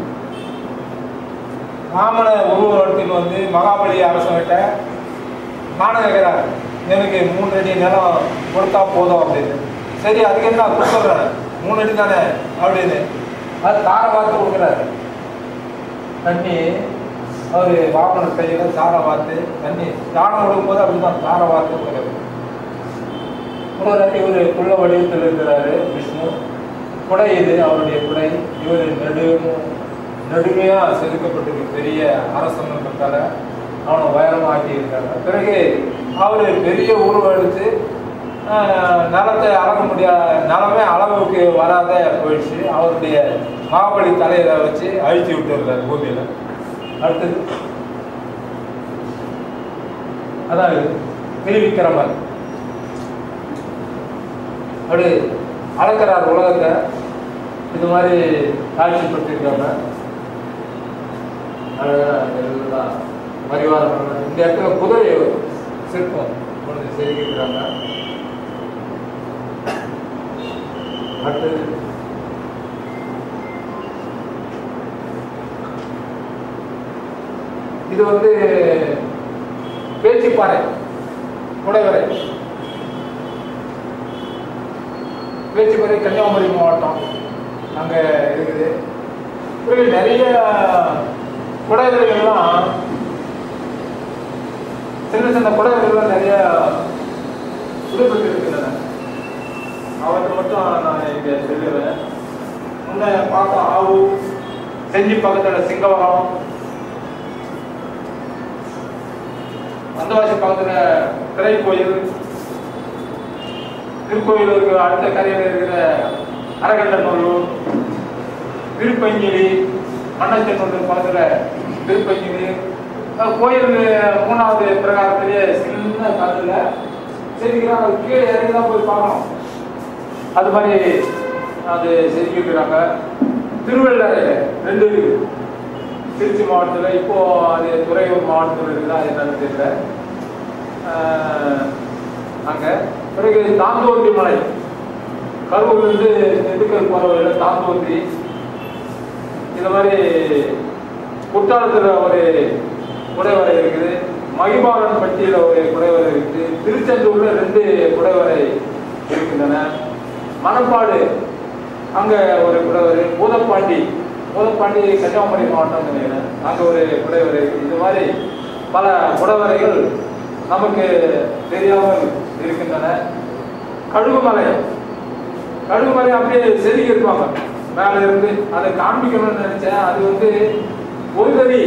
வாமன உருவத்தில் வந்து மகாபலி அரசன்கிட்ட நானும் கேட்கிறார் எனக்கு மூணு அடி நிலம் கொடுத்தா போதும் அப்படின்னு சரி அதுக்கு என்ன கொடுத்துட்றேன் மூணு அடி தானே அப்படின்னு அது தார பார்த்து கொடுக்குறாரு தண்ணி அவர் வாமன கையில் சாரை வார்த்து தண்ணி யானை விடும் போது அப்படிதான் சாரை வார்த்து போகிறாரு ஒரு இவர் குள்ள வடிவத்தில் இருக்கிறாரு விஷ்ணு குடை இது அவருடைய குடை இவர் நெடு நெடுமையா செதுக்கப்பட்டிருக்கு பெரிய அரசன்றதால அவனை உயரமாக்கி இருக்காங்க பிறகு அவர் பெரிய உருவம் எடுத்து ஆஹ், நிலத்தை அளக்க முடியாத நிலமே அளவுக்கு வராத போயிடுச்சு அவருடைய மாபலி தலையில வச்சு அழிச்சு விட்டுருக்காரு பூமியில அடுத்தது அதான் இது திருவிக்கிரமர் அப்படி அளக்கிறார் உலகத்தை இது மாதிரி காட்சிப்படுத்திருக்காங்க அழகா எல்லாம் பரிவாரம் இந்த இடத்துல குதிரை சிற்பம் ஒன்று செதுக்கியிருக்கிறாங்க அடுத்தது இது வந்து பேச்சிப்பாறை குடைவரை பேச்சுப்பாறை கன்னியாகுமரி மாவட்டம் அங்கே இருக்குது இப்படி நிறைய குடைவரைகள்லாம் சின்ன சின்ன குடைவரைகள்லாம் நிறைய விடுபட்டு இருக்கின்றன அவற்றை மட்டும் நான் இங்கே சொல்லுவேன் முன்ன பார்த்தோம் ஆவு செஞ்சி பக்கத்தில் சிங்கவரம் வந்தவாசி பக்கத்தில் திரை கோயில் திருக்கோயிலூருக்கு அடுத்த கரையில் இருக்கிற அரகண்டநல்லூர் திருப்பங்கிரி மன்னச்சநல்லூர் பக்கத்தில் திருப்பங்கிரி அஹ் கோயில் மூணாவது பிரகாரத்திலேயே சின்ன கல்லில் செதுக்கிறாங்க அது கீழே இறங்கி தான் போய் பார்க்கணும் அது மாதிரி அது செதுக்கியிருக்கிறாங்க திருவள்ளரை ரெண்டு இருக்கு திருச்சி மாவட்டத்தில் இப்போ அது துறையூர் மாவட்டத்தில் இருக்குதா அது என்னன்னு தெரியல ஆஹ் அங்க பிறகு தாந்தோன்றி மலை கரூர்லேருந்து திண்டுக்கல் போகிற வழியில் தாந்தோன்றி இந்த மாதிரி குற்றாலத்தில் ஒரு குடைவரை இருக்குது மகிபாலன் பட்டியில் ஒரு குடைவரை இருக்குது திருச்செந்தூர்ல ரெண்டு குடைவரை இருக்கின்றன மணப்பாடு அங்கே ஒரு குடைவரை பூதப்பாண்டி பூதப்பாண்டி கன்னியாகுமரி மாவட்டம் நினைக்கிறேன் அங்கே ஒரு குடைவரை இருக்குது இது மாதிரி பல குடைவரைகள் நமக்கு தெரியாமல் இருக்கின்றன கழுகுமலை கழுகுமலை அப்படியே செதுக்கி இருப்பாங்க மேல இருந்து அதை காண்பிக்கணும்னு நினைச்சேன் அது வந்து ஒரு தடி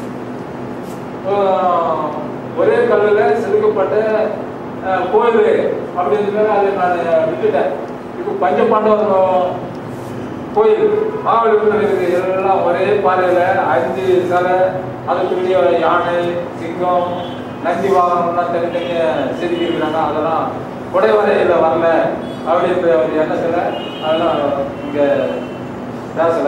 ஆஹ், ஒரே கல்லுல செதுக்கப்பட்ட ஆஹ், கோயில் அப்படின்னு அதை நான் விட்டுட்டேன் இப்போ பஞ்சபாண்டவர் கோயில் மாவட்டத்தில் இருக்குது எல்லாம் ஒரே பாறையில அஞ்சு சிலை அதுக்குரிய யானை சிங்கம் நந்தி வாகனம்லாம் தனித்தனியா செதுக்கி இருக்கிறாங்க அதெல்லாம் குடைவரையில் வரல அப்படின்ற ஒரு எண்ணத்தில் அதெல்லாம் இங்கே பேசல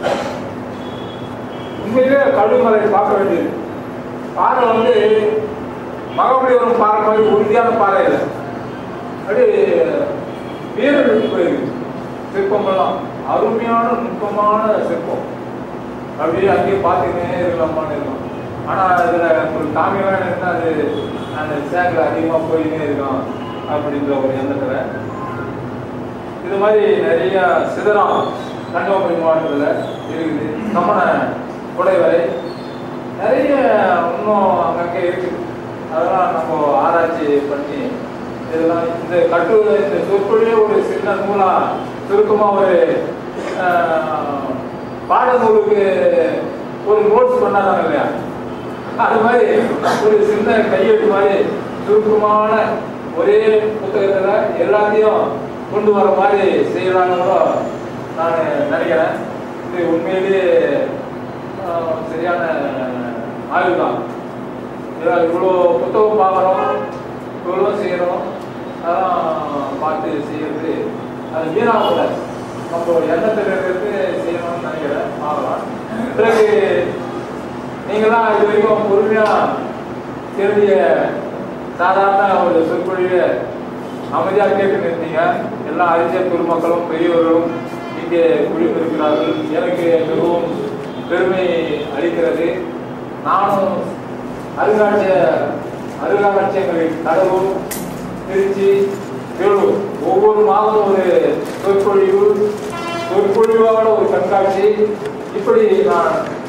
உண்மையிலே கழுமலை பார்க்க வேண்டியது பாறை வந்து மகாபலிபுரம் பாறை மாதிரி உறுதியான பாறை இல்லை அப்படி வீரர் விட்டு போயிருக்கு சிற்பமெல்லாம் அருமையான நுட்பமான சிற்பம் அப்படியே அங்கேயே பார்த்துக்கினே இருக்கலாமான்னு இருக்கும் ஆனால் அதில் ஒரு காமியெல்லாம் இருந்தால் அது அந்த சேக்கில் அதிகமாக போயினே இருக்கும் அப்படின்ற ஒரு எண்ணத்தில் இது மாதிரி நிறைய சிதறம் கன்னியாகுமரி மாவட்டத்தில் இருக்குது சமண குடைவரை நிறைய இன்னும் அங்கங்கே இருக்குது அதெல்லாம் நம்ம ஆராய்ச்சி பண்ணி இதெல்லாம் இந்த கட்டு இந்த சொற்கொழியே ஒரு சின்ன நூலா சுருக்கமா ஒரு ஆஹ், பாடநூலுக்கு ஒரு நோட்ஸ் பண்ணாதாங்க இல்லையா அது மாதிரி ஒரு சின்ன கையெழுத்து மாதிரி சுருக்கமான ஒரே புத்தகத்துல எல்லாத்தையும் கொண்டு வர மாதிரி செய்யலாம்னு நான் நினைக்கிறேன் இது உண்மையிலேயே ஆஹ், சரியான ஆய்வு தான் இவ்வளோ புத்தகம் பார்க்குறோம் இவ்வளோ செய்கிறோம் அதெல்லாம் பார்த்து செய்யறது அது வீணாகக்கூடாது நம்ம எண்ணத்தில் இருக்கிறது செய்யணும்னு நினைக்கிறேன் பார்க்கலாம் பிறகு நீங்களாம் இது வரைக்கும் பொறுமையாக திரும்பிய சாதாரண ஒரு சொற்பொழிவை அமைதியாக கேட்டு நிறுத்தீங்க எல்லா அறிஞர் பெருமக்களும் பெரியவர்களும் இங்கே குடியிருக்கிறார்கள் எனக்கு மிகவும் பெருமை அளிக்கிறது நானும் அருங்காட்சிய அருங்காட்சியகங்களில் கடலூர் திருச்சி வேலூர் ஒவ்வொரு மாதம் ஒரு சொற்பொழிவு சொற்பொழிவோட ஒரு கண்காட்சி இப்படி நான்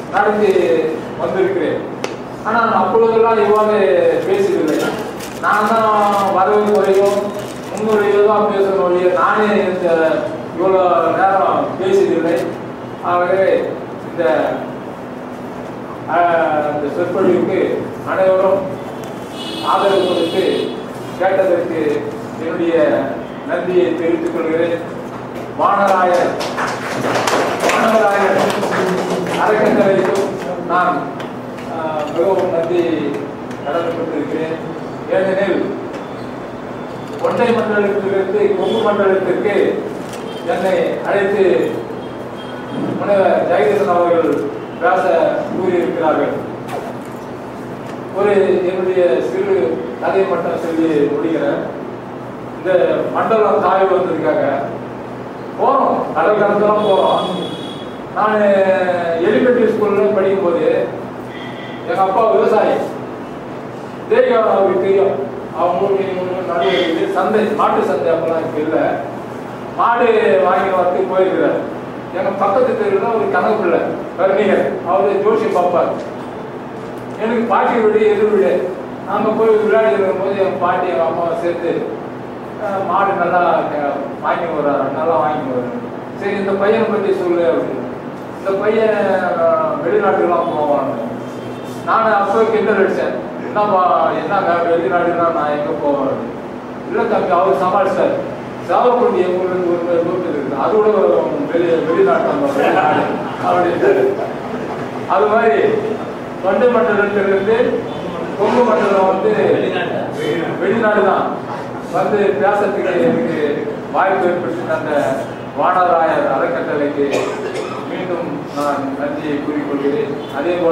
நடந்து வந்திருக்கிறேன் ஆனால் நான் அப்பொழுதெல்லாம் இவ்வாறு பேசவில்லை நான் தான் வரவு குறையோ முன்னுரையோ தான் பேசணும் ஒழிய நானே இந்த இவ்வளோ நேரம் பேசியதில்லை ஆகவே இந்த ஆஹ், இந்த சொற்பொழிவுக்கு அனைவரும் ஆதரவு கொடுத்து கேட்டதற்கு என்னுடைய நன்றியை தெரிவித்துக் கொள்கிறேன் வானராயர் வானராயர் அறக்கட்டளைக்கும் நான் ஆஹ், மிகவும் நன்றி கடமைப்பட்டிருக்கிறேன் ஏனெனில் ஒன்றை மண்டலத்திலிருந்து கொங்கு மண்டலத்திற்கு என்னை அழைத்து முனைவர் ஜெகதீசன் அவர்கள் பேச கூறியிருக்கிறார்கள் ஒரு என்னுடைய சிறு கதை மட்டும் சொல்லி முடிக்கிறேன் இந்த மண்டலம் தாய் வந்திருக்காங்க போறோம் கடல் கடந்தெல்லாம் போறோம் நான் எலிமெண்ட்ரி ஸ்கூல்ல படிக்கும்போது எங்க அப்பா விவசாயி தேவிகா அவருக்கு தெரியும் அவங்களுக்கு இவங்களுக்கு நடுவில் இருக்குது சந்தை மாட்டு சந்தை அப்பெல்லாம் இப்போ இல்லை மாடு வாங்கி வந்து போயிருக்கிறார் எங்க பக்கத்து தெருவில் ஒரு கனவு பிள்ளை கருணிகர் அவர் ஜோஷி பார்ப்பார் எனக்கு பாட்டி வீடு எதிர் வீடு நாம போய் விளையாடி இருக்கும்போது என் பாட்டி எங்க அம்மாவை சேர்த்து அஹ், மாடு நல்லா க- வாங்கி வர்றாரு நல்லா வாங்கி வர்றாரு சரி இந்த பையனை பத்தி சொல்லு அப்படின்னு இந்த பையன் அஹ், வெளிநாட்டுக்கெல்லாம் போவான்னு நான் அப்போ கிண்டல் அடிச்சேன் என்னப்பா என்னங்க வெளிநாடுனா நான் எங்க போவேன் இல்லை தம்பி அவர் சமாளிச்சார் சாவக்குண்டி எங்க ஊர்ல இருந்து ஒரு தூரத்தில் இருக்குது அது கூட வெளி வெளிநாட்டு நம்ம வெளிநாடு அப்படின்ட்டாரு அது மாதிரி தொண்டை மண்டலத்திலிருந்து கொங்கு மண்டலம் வந்து வெளிநாடு தான் வந்து பேசுறதுக்கு எனக்கு வாய்ப்பு ஏற்பட்டு அந்த வானராயர் அறக்கட்டளைக்கு மீண்டும் நான் நன்றியை கூறிக்கொள்கிறேன் அதே போல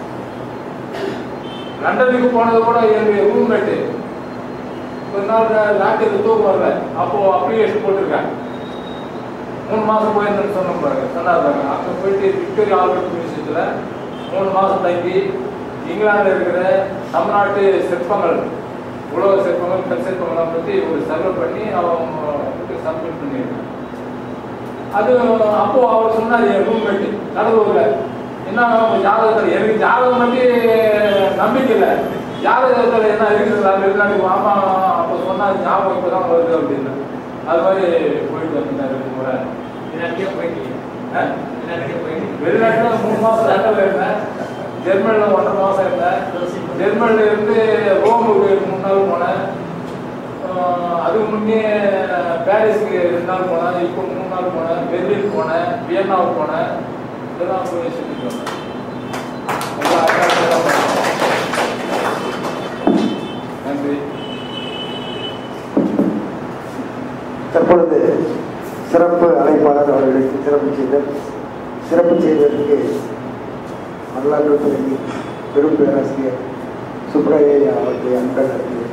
லண்டனுக்கு போனது கூட என்னுடைய ரூம்மேட்டு ஒரு நாள் லாட்டுக்கு தூக்கம் வரல அப்போ அப்ளிகேஷன் போட்டிருக்கேன் மூணு மாசம் போயிருந்தேன்னு சொன்ன பாருங்க சொன்னார் பாருங்க அங்க போயிட்டு விக்டோரியா ஆல்பர்ட் மியூசியத்துல மூணு மாசம் தங்கி இங்கிலாந்துல இருக்கிற தமிழ்நாட்டு சிற்பங்கள் உலக சிற்பங்கள் கல் சிற்பங்கள்லாம் பத்தி ஒரு சர்வே பண்ணி அவங்க சப்மிட் பண்ணியிருக்கேன் அது அப்போ அவர் சொன்னார் என் ரூம்மேட் கடலூர்ல என்ன உங்க ஜாதகத்தில் எனக்கு ஜாதகம் மட்டும் நம்பிக்கை இல்லை ஜாதகத்தில் என்ன இருக்குது அது வெளிநாட்டுக்கு ஆமா அப்போ சொன்னா ஞாபகம் இப்பதான் வருது அப்படின்னு அது மாதிரி போயிட்டு வந்தேன் ரெண்டு முறை வெளிநாட்டுக்கே போயிட்டீங்க ஆ? வெளிநாட்டுக்கே போயிட்டீங்க வெளிநாட்டுல மூணு மாசம் லண்டன்ல இருந்தேன் ஜெர்மனில ஒன்றரை மாசம் இருந்தேன் ஜெர்மனில இருந்து ரோமுக்கு மூணு நாள் போனேன் ஆஹ் அதுக்கு முன்னே பாரிஸ்க்கு ரெண்டு நாள் போனேன் இப்போ மூணு நாள் போனேன் பெர்லின் போனேன் வியன்னாவுக்கு போனேன் இதெல்லாம் போய் சுற்றிட்டு வந்தேன் நல்லா அழகா போனேன். நன்றி தற்பொழுது சிறப்பு அழைப்பாளர் அவர்களுக்கு சிறப்பு செய்தல் சிறப்பு செய்வதற்கு வரலாற்று துறை பெரும் பேராசிரியர் சுப்ரஹ்மணியா அவர்களை அன்புடன் அழைக்கிறேன்.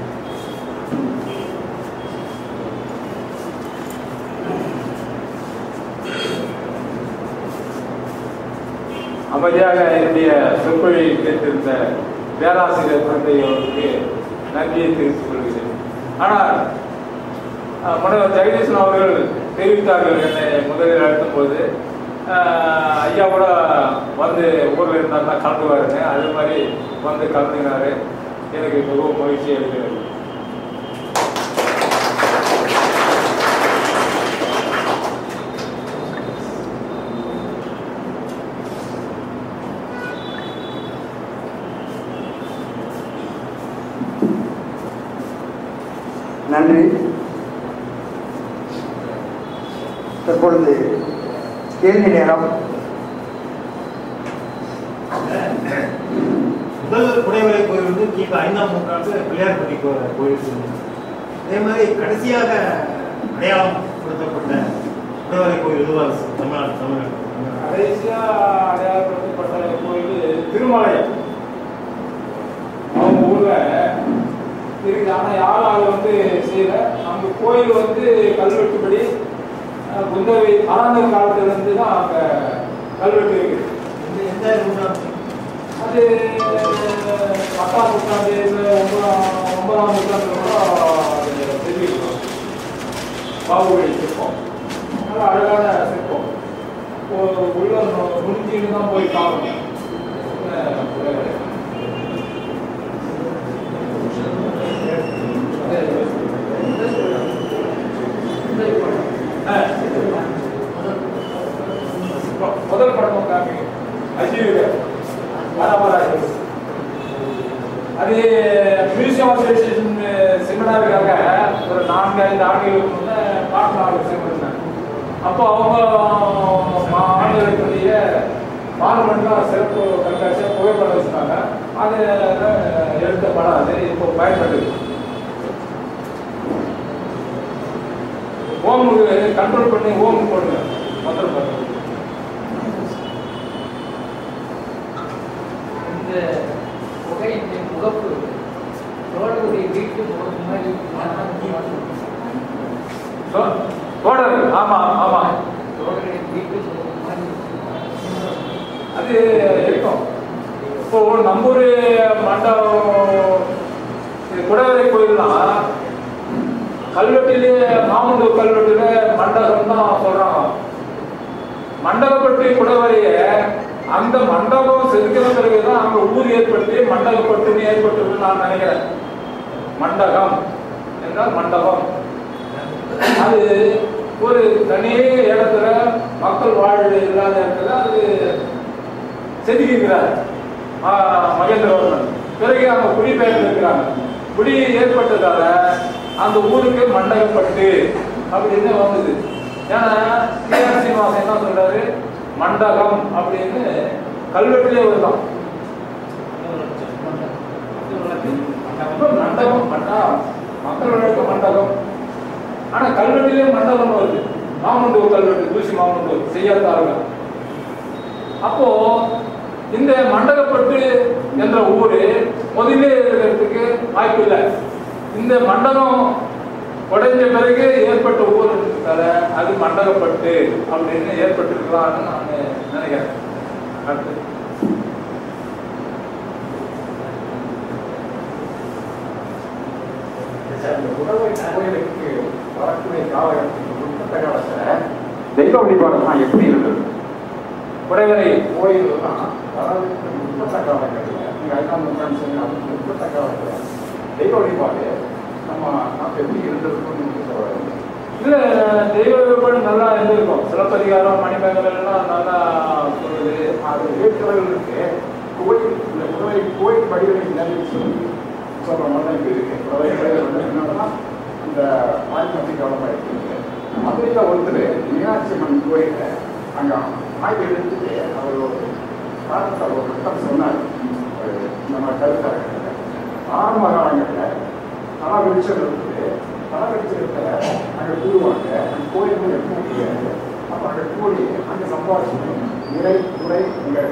அமைதியாக என்னுடைய சொற்பொழிவை கேட்டிருந்த பேராசிரியர் தந்தை அவருக்கு நன்றியை தெரிவித்துக் கொள்கிறேன் ஆனால் அஹ், முனைவர் ஜெகதீசன் அவர்கள் தெரிவித்தார்கள் என்னை முதலில் அழைத்தும் போது அஹ், ஐயா கூட வந்து ஊரில் இருந்தாருன்னா கலந்துவாருங்க அதே மாதிரி வந்து கலந்துனாரு எனக்கு மிகவும் மகிழ்ச்சி அளிக்கிறது நன்றி தற்பொழுது கேள்வி நேரம் முதல் குடைவரை கோயில் வந்து கிபி ஐந்தாம் நூற்றாண்டு பிள்ளையார்பட்டி கோ- கோயில் இருந்தது. அதே மாதிரி கடைசியாக அடையாளம் கொடுக்கப்பட்ட குடைவரை கோயில் எதுவாக தமிழ்நாடு தமிழ்நாடு கடைசியா அடையாளப்படுத்தப்பட்ட கோயில் திருமலை அவங்க ஊர்ல இருக்கு ஆனா யாரும் அதை வந்து செய்யல அந்த கோயில் வந்து கல்வெட்டுப்படி அஹ், குந்தவை பராந்தக காலத்துல இருந்து தான் அங்க கல்வெட்டு இருக்கு எந்த எந்த நூற்றாண்டு அது பத்தாம் நூற்றாண்டு இல்ல ஒன்பதாம் ஒன்பதாம் நூற்றாண்டு கூட அது தெரிவிக்கும் பாகுபலி சிற்பம் நல்ல அழகான சிற்பம் உ- உள்ள முடிஞ்சுன்னு தான் போய் பார்க்கணும் அஹ் குடைவரை. அஹ் மு- முதல் படம் காமி அஜீவிக வரவராஜ் அது மியூசியம் அசோசியேஷன் செமினாருக்காக ஒரு நான்கு ஐந்து ஆண்டுகளுக்கு முன்னே பாட்னாவில் சென்றிருந்தேன் அப்போ அவங்க மாநிலத்துடைய பார்லிமெண்ட்லாம் சிறப்பு கண்காட்சியாக புகைப்படம் வச்சுருந்தாங்க அது எடுத்த படம் அது இப்போ பயன்படுது ஓமுக்கு கண்ட்ரோல் பண்ணி ஓம் போடுங்க முதல் படம் இந்த புகையின் முகப்பு தோழருடைய வீட்டு முகப்பு மாதிரி தோ- தோழர் ஆமா ஆமா தோழருடைய வீட்டு முகப்பு மாதிரி அது இருக்கும் இப்போ நம்ம ஊர் மண்டபம் இது குடவரை கோயில்லாம் கல்வெட்டிலே மாமுண்டூர் கல்வெட்டில மண்டபம் தான் சொல்றாங்க மண்டபப்பட்டி குடவரைய அந்த மண்டபம் செதுக்கிற பிறகுதான் அங்க ஊர் ஏற்பட்டு மண்டபப்பட்டுன்னு ஏற்பட்டதுன்னு நான் நினைக்கிறேன் மண்டபம் என்றால் மண்டபம் அது ஒரு தனி இடத்துல மக்கள் வாழ்வு இல்லாத இடத்துல அது செதுக்கிக்கிறார் மகேந்திரவர்மன் பிறகு அவங்க குடிபெயர்ந்து இருக்கிறாங்க குடி ஏற்பட்டதால அந்த ஊருக்கு மண்டகப்பட்டு அப்படின்னு வந்தது ஏன்னா டிஆர் சீனிவாசன் என்ன சொல்றாரு மண்டகம் அப்படின்னு கல்வெட்டிலே வருதான் மண்டபம் மண்டா மக்கள் வழக்கு மண்டபம் ஆனா கல்வெட்டிலே மண்டபம் வருது மாமண்டூர் கல்வெட்டு தூசி மாமண்டூர் செய்யாதார்கள் அப்போ இந்த மண்டகப்பட்டு என்ற ஊரு முதலே இருக்கிறதுக்கு வாய்ப்பு இல்லை இந்த மண்டபம் உடைஞ்ச பிறகு ஏற்பட்ட ஊர்ன்றதால அது மண்டகப்பட்டு அப்படின்னு ஏற்பட்டிருக்கலாம்னு நான் நினைக்கிறேன் அடுத்து இந்த உடவை கோயிலுக்கு வரக்கூடிய காலகட்டத்தில் முற்பட்ட காலத்துல தெய்வ வழிபாடுலாம் எப்படி இருந்தது குடைவரை கோயில் தான் வரதுக்கு முற்பட்ட காலங்களில் நீங்க ஐந்தாம் நூற்றாண்டு சொன்னீங்க அதுக்கு முற்பட்ட காலத்தில் தெய்வ வழிபாடு நம்ம நாட்டு எப்படி இருந்திருக்கும்னு நீங்க சொல்றீங்க இல்ல தெய்வ வழிபாடு நல்லா இருந்திருக்கும் சிலப்பதிகாரம் மணிமேகலாம் நல்லா சொல்லுது அது வேற்றுவர்களுக்கு கோயில் இந்த குடவை கோயில் வடிவமை நிறைய சொல்லி சொல்ற மாதிரி தான் இது இருக்கு குடவை வடிவம் வந்து என்னன்னா இந்த ஆயிரத்தி காலமாக இருக்குது மதுரையில் ஒருத்தர் மீனாட்சி அம்மன் கோயில அங்கே ஆய்வு எடுத்துட்டு அவர் ஒரு காலத்தில் ஒரு கட்டம் சொன்னார் ஒரு நம்ம கருத்தரங்கில் ஆரம்ப காலங்களில் தலா வெளிச்சம் இருக்குது தலா வெளிச்சத்தில் அங்கே கூடுவாங்க அந்த கோயில் எப்போ முடியாது அப்போ அங்கே கூடி அங்கே சம்பாதிச்சு நிறை துறை இங்கே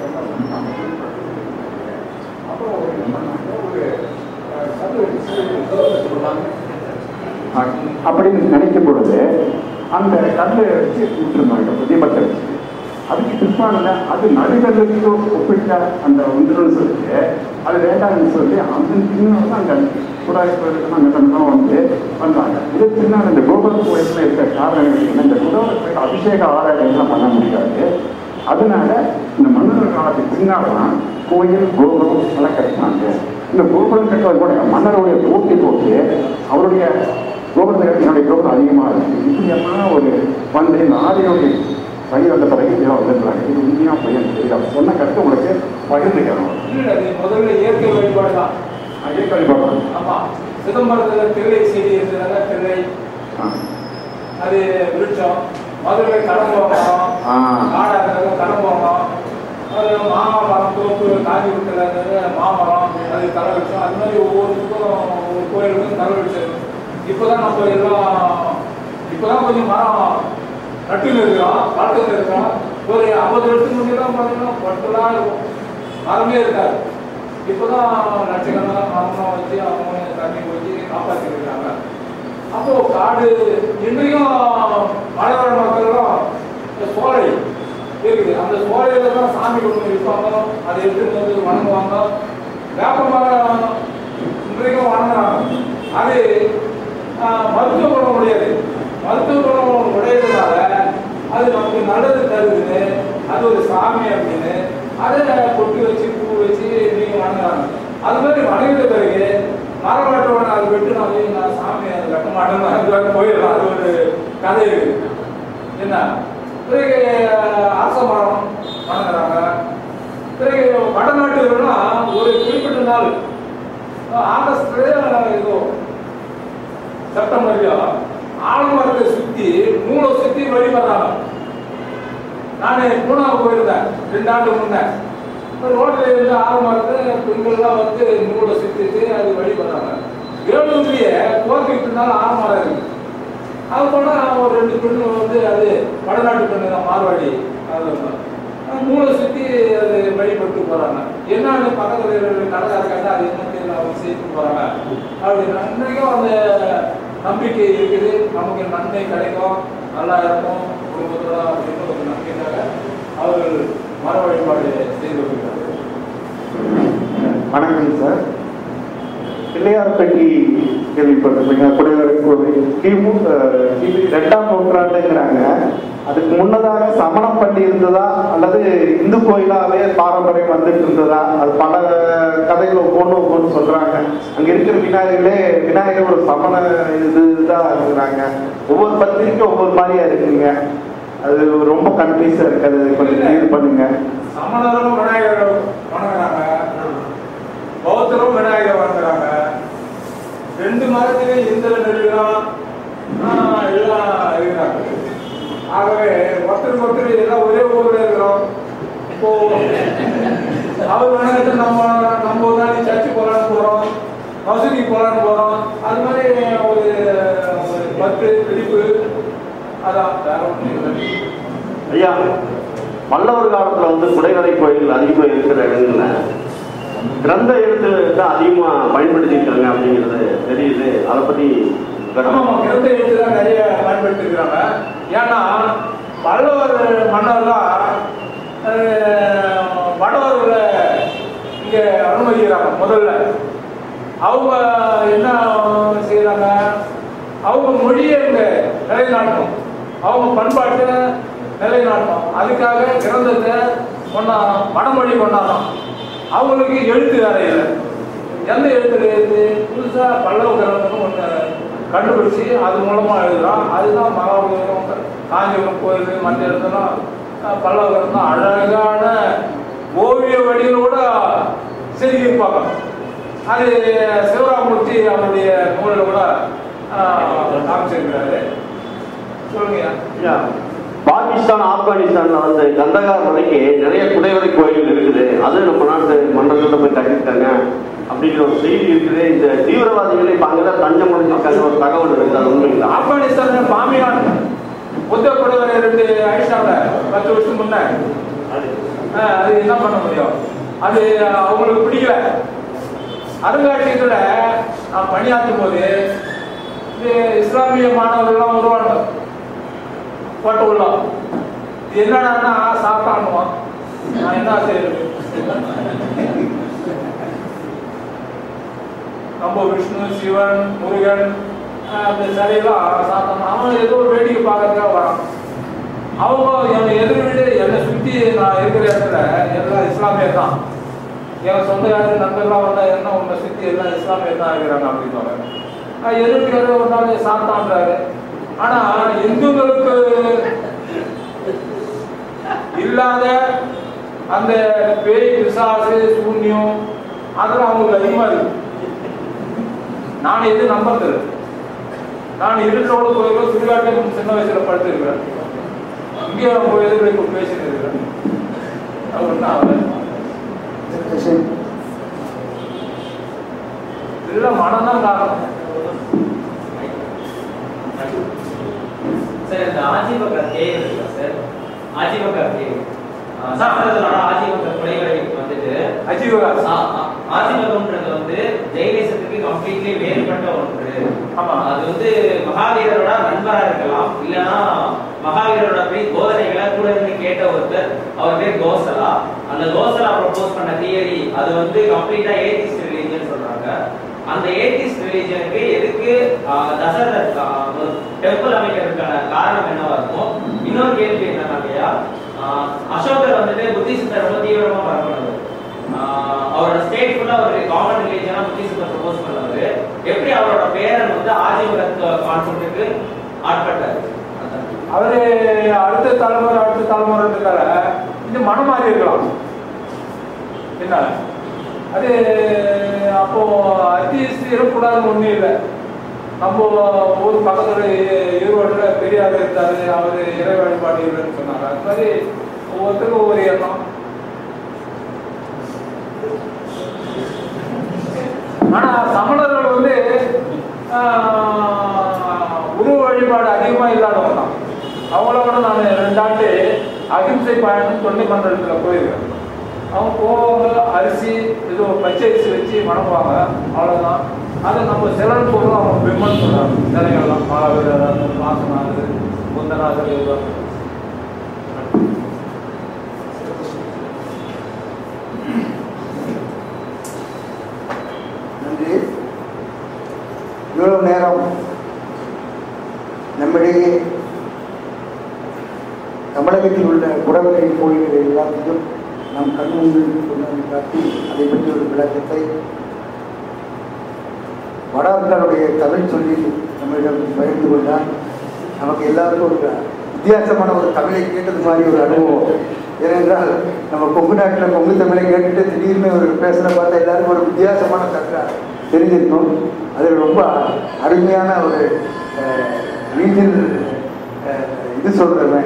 அப்புறம் ஒரு என்ன பண்ணாங்க ஒரு அஹ், சது சொல்லலாங்க அப்படின்னு நினைக்கும் பொழுது அந்த கல்லை வச்சு விட்டுருந்தாங்க தீபத்தை வச்சு அதுக்கு பிற்பாடுல அது நடுகல்லுக்கு ஒப்பிட்ட அந்த ஒன்றுன்னு சொல்லிட்டு அது வேண்டாம்னு சொல்லி அந்த சின்ன அங்கே குடாய்க்கு அங்கே தான் வந்து வந்தாங்க இது சின்ன இந்த கோபுர கோயிலில் இருக்கிற காரணங்கள் என்ன இந்த குடோர கோயில் அபிஷேக ஆராய்ச்சிலாம் பண்ண முடியாது அதனால இந்த மன்னர் காலத்துக்கு பின்னால்தான் கோயில் கோபுரம் எல்லாம் கட்டினாங்க இந்த கோபுரம் கட்டுவது கூட மன்னருடைய போட்டி போட்டு அவருடைய கோபுரத்தை கட்டினுடைய கோபுரம் அதிகமாக இருக்கு இப்படி எல்லாம் ஒரு வந்து இந்த ஆதியோடைய வழி வந்த பிறகு இதெல்லாம் வந்துருக்காங்க இது உண்மையாக பையன் தெரியல அவர் சொன்ன கருத்து உங்களுக்கு பகிர்ந்துக்கணும் இல்ல அது முதல்ல இயற்கை வழிபாடு தான் அதே கழிப்பாடு ஆமா சிதம்பரத்துல திரை செடி இருந்ததுனால திரை அது விருட்சம் மதுரை கடம்பரம் ஆ. காடாக கடம்பரம் அது மாமரம் தோப்பு காஞ்சிபுரத்தில் இருந்தது மாமரம் அது தலைவிச்சம் அது மாதிரி ஒவ்வொருத்துக்கும் ஒவ்வொரு கோயிலுக்கும் தலைவிச்சம் இப்போதான் நம்ம எல்லாம் இப்போதான் கொஞ்சம் மரம் நட்டுன்னு இருக்கிறோம் வளர்த்துன்னு இருக்கிறோம் ஒரு ஐம்பது வருஷத்துக்கு முன்னாடி தான் பார்த்தீங்கன்னா பட்டுலாம் இருக்கும் மரமே இருக்காது இப்போதான் லட்சக்கணக்கான மரம் வச்சு அவங்க தண்ணி ஊற்றி காப்பாற்றிருக்காங்க அப்போ காடு இன்றையும் மலைவாழ் மக்களும் இந்த சோலை இருக்குது அந்த சோலையில தான் சாமி கொண்டு விற்பாங்க அதை எடுத்துட்டு வந்து வணங்குவாங்க வேப்ப மரம் இன்றைக்கும் வணங்குறாங்க அது ஆஹ், மருத்துவ குணம் உடையது மருத்துவ குணம் உடையதுனால அது நமக்கு நல்லது தருதுன்னு அதை பொட்டி வச்சு பூ வச்சு நீங்க வணங்குறாங்க அது மாதிரி வணங்கிட்ட பிறகு மரம் வெட்டுவான அது வெட்டு நான் போய் நான் சாமி அதை வெட்ட மாட்டேன்னு அது வரை போயிடலாம் அது ஒரு கதை இருக்கு என்ன பிறகு அரச மரம் வணங்குறாங்க பிறகு வடநாட்டுலாம் ஒரு குறிப்பிட்ட நாள் ஆகஸ்ட் ஏதோ செப்டம்பர்லயோ ஆலமரத்தை சுத்தி நூலை சுத்தி வழிபடுறாங்க நான் பூனாவுக்கு போயிருந்தேன் ரெண்டு ஆண்டு முன்னே ரோட்டில் இருந்து ஆலமரத்தை பெண்கள்லாம் வந்து நூலை சுத்திட்டு அது வழிபடுறாங்க வேலூர்லயே கோர்த்துக்கிட்டு இருந்தாலும் ஆலமரம் இருக்கு அது போனா ஒரு ரெண்டு பெண்ணு வந்து அது வடநாட்டு பெண்ணு தான் மார்வாடி அது மூளை சுத்தி அது வழிபட்டு போறாங்க என்னன்னு பக்கத்துல இருக்கிற கடைக்காரங்க அது என்ன தெரியல அவங்க செய்து போறாங்க அப்படின்னா இன்னைக்கும் அந்த நம்பிக்கை இருக்குது நமக்கு நன்மை கிடைக்கும் நல்லா இருக்கும் குடும்பத்தோட அப்படின்னு ஒரு நம்பிக்கைக்காக அவர்கள் மர வழிபாடு செய்து வருகிறார்கள் வணக்கம் சார் பிள்ளையார்பட்டி கேள்விப்பட்டிருப்பீங்க குடைவரை கோவில் கிமு அஹ், கிபி ரெண்டாம் நூற்றாண்டுங்கிறாங்க அதுக்கு முன்னதாக சமணப்பட்டி இருந்ததா அல்லது இந்து கோயிலாவே பாரம்பரியம் வந்துட்டு இருந்ததா அது பல கதைகள் ஒவ்வொன்று ஒவ்வொன்று சொல்றாங்க அங்க இருக்கிற விநாயகர்களே விநாயகர் ஒரு சமண இதுதான் இருக்கிறாங்க ஒவ்வொரு பத்திரிக்கை ஒவ்வொரு மாதிரியா இருக்குங்க அது ரொம்ப கன்ஃபியூஸா இருக்கு அது கொஞ்சம் கிளியர் பண்ணுங்க சமணரும் விநாயகர் வணங்குறாங்க பௌத்தரும் விநாயகர் வணங்குறாங்க ரெண்டு மரத்திலும் இந்திர நெருகம் எல்லாம் இருக்கிறாங்க ஆகவே ஒருத்தருக்கு ஒருத்தர் எல்லாம் ஒரே ஊர்ல இருக்கிறோம் இப்போ அவர் வணங்கிட்டு நம்ம நம்ம ஒரு நாளைக்கு சர்ச்சு போகலான்னு போறோம் மசூதிக்கு போகலான்னு போறோம் அது மாதிரி ஒரு ஒரு பத்து பிடிப்பு அதான் வேற ஒன்றும் இல்லை ஐயா பல்லவர் காலத்துல வந்து குடைவரை கோயில் அதிகமா இருக்கிற இடங்கள்ல கிரந்த எழுத்து தான் அதிகமா பயன்படுத்திருக்காங்க அப்படிங்கிறது தெரியுது அதை பத்தி ஆமாமா, கிரந்த எழுத்து தான் நிறைய பயன்படுத்தி இருக்கிறாங்க ஏன்னா பல்லவர் மன்னர்லாம் அஹ், வடவர்களை இங்க அனுமதிக்கிறாங்க முதல்ல அவங்க என்ன செய்யறாங்க அவங்க மொழியை இங்க நிலைநாட்டணும் அவங்க பண்பாட்டை நிலைநாட்டணும் அதுக்காக கிரந்தத்தை கொண்டா வடமொழி கொண்டாடணும் அவங்களுக்கு எழுத்து வேற இல்லை எந்த எழுத்துல எழுத்து புதுசா பல்லவ கிரந்தம்னு ஒண்ணு கண்டுபிடிச்சு அது மூலமா எழுதுறோம் அதுதான் மகாபலிபுரம் காஞ்சிபுரம் கோயில் மற்ற இடத்துலாம் அஹ், பல்லவ கிரந்தம் அழகான ஓவிய வடிகளோட செதுக்கியிருப்பாங்க அது சிவராமூர்த்தி அவருடைய நூலில் கூட அஹ், காமிச்சிருக்கிறாரு சொல்லுங்க ஐயா, பாகிஸ்தான் ஆப்கானிஸ்தான்ல வந்து கந்தகார் மலைக்கு நிறைய குடைவரை கோயில் இருக்குது அது நம்ம நாட்டு மன்றங்கள்ல போய் கட்டிட்டாங்க அப்படிங்கிற ஒரு செய்தி இருக்குது இந்த தீவிரவாதிகளை இப்ப அங்கதான் தஞ்சம் அடைஞ்சிருக்காங்க ஒரு தகவல் இருக்குது அது உண்மைங்களா ஆப்கானிஸ்தான் பாமியான் புத்த குடவரை ரெண்டு அடிச்சாங்க பத்து வருஷம் முன்ன ஆஹ், அது என்ன பண்ண முடியும் அது அவங்களுக்கு பிடிக்கல அருங்காட்சியத்துல நான் பணியாற்றும் போது இந்த இஸ்லாமிய மாணவர்கள்லாம் வருவாங்க போட்டு உள்ளோம் இது என்னடான்னா சாப்பிட்டானுவான் நான் என்ன செய்யறது நம்ம விஷ்ணு சிவன் முருகன் ஆஹ் அந்த சிலையெல்லாம் சாத்தம் அவன் ஏதோ ஒரு வேடிக்கை பார்க்கறதுக்காக வரான் அவங்க என் எதிர் வீடு என்னை சுற்றி நான் இருக்கிற இடத்துல எல்லாம் இஸ்லாமியர் தான் என் சொந்தக்காரர் நண்பர்லாம் வந்தா என்ன உன்னை சுற்றி எல்லாம் இஸ்லாமியர் தான் இருக்கிறாங்க அப்படின்னு நான் எதிர்க்கிறது ஒரு நாள் சாத்தான்றாரு ஆனா இந்துக்களுக்கு இல்லாத அந்த பேய் பிசாசு சூன்யம் அதெல்லாம் அவங்களுக்கு அதிகமா இருக்கு நான் எது நம்புறது இல்லை. நான் இருட்டோட கோயிலோ சுடுகாட்டில் சின்ன வயசுல படுத்திருக்கிறேன் இங்கே அவங்க எதிர்ப்பு இப்போ பேசிட்டு இருக்கிறேன் அது ஒன்றும் ஆகல இல்லை மனம் தான் காரணம் சார் இந்த ஆஜீவக கேவ் இருக்குல்ல சார் ஆஜீவக கேவ் சாஸ்திரத்தோட ஆஜீவக கொலைகளை வந்துட்டு அஜீவகாசம் ஆ- ஆ- ஆஜீவகம்ன்றது வந்து ஜெயினிசத்துக்கு கம்ப்ளீட்லி வேறுபட்ட ஒன்று ஆமா. அது வந்து மகாவீரரோட நண்பரா இருக்கலாம் இல்லனா மகாவீரரோட போய் போதனைகளை கூட இருந்து கேட்ட ஒருத்தர் அவர் பேர் கோசலா அந்த கோசலா ப்ரொபோஸ் பண்ண தியரி அது வந்து கம்ப்ளீட்டா ஏத்திஸ்ட் ரிலீஜியன் சொல்றாங்க அந்த ஏத்திஸ்ட் ரிலீஜனுக்கு எதுக்கு ஆஹ், தசரத் ஆஹ், ஒரு டெம்பிள் அமைக்கிறதுக்கான காரணம் என்னவா இருக்கும் இன்னொரு கேள்வி என்னன்னா இல்லையா ஆஹ் அசோகர் வந்துட்டு புத்திசத்தை ரொம்ப தீவிரமா பரப்பினவர் ஆஹ் அவரோட ஸ்டேட் ஃபுல்லா ஒரு காமன் ரிலீஜனா புத்திசத்தை ப்ரொபோஸ் பண்ணவர் எப்படி அவரோட பேரன் வந்து ஆஜீவகத்துவ கான்செப்டுக்கு ஆட்பட்டாரு அதான். அவரு அடுத்த தலைமுறை அடுத்த தலைமுறை இருக்கார இது மனம் மாறி இருக்கலாம் என்ன அது அப்போ அத்தியஸ்து இருக்கக்கூடாதுன்னு ஒன்றும் இல்லை நம்ம ஊர் பக்கத்துல ஈ- ஈரோடுல பெரியார் இருந்தாரு அவர் இறை வழிபாடு இல்லைன்னு சொன்னாங்க அது மாதிரி ஒவ்வொருத்தருக்கும் ஒவ்வொரு எண்ணம் ஆனா தமிழர்கள் வந்து ஆஹ், உருவ வழிபாடு அதிகமா இல்லாதவங்க தான் அவங்களோட நான் ரெண்டாண்டு அகிம்சை பயணம் தொண்டை மண்டலத்துல போயிருக்கேன் அவங்க போவாங்க அரிசி ஏதோ பச்சை அரிசி வச்சு வணங்குவாங்க அவ்வளவுதான் அதை நம்ம சிலர் சொல்றோம் அவங்க பிம்மன் சொல்றாங்க சிலைகள்லாம் மாவீரர் மாசநாதர் முந்தநாதர் இதெல்லாம் நன்றி இவ்வளவு நேரம் நம்மிடையே தமிழகத்தில் உள்ள குடவரை கோயில்கள் எல்லாத்தையும் நம் கண்முன்னில் கொண்டு வந்து காட்டி அதை பற்றி ஒரு விளக்கத்தை வடார்காருடைய தமிழ் சொல்லி நம்மிடம் பகிர்ந்து கொண்டார் நமக்கு எல்லாருக்கும் ஒரு வித்தியாசமான ஒரு தமிழை கேட்டது மாதிரி ஒரு அனுபவம் ஏனென்றால் நம்ம கொங்கு நாட்டில் கொங்கு தமிழை கேட்டுட்டு திடீர்னு ஒரு பேசுன பார்த்தா எல்லாருக்கும் ஒரு வித்தியாசமான கற்றா தெரிஞ்சிருக்கும் அது ரொம்ப அருமையான ஒரு ரீஜன் இது சொல்றேன்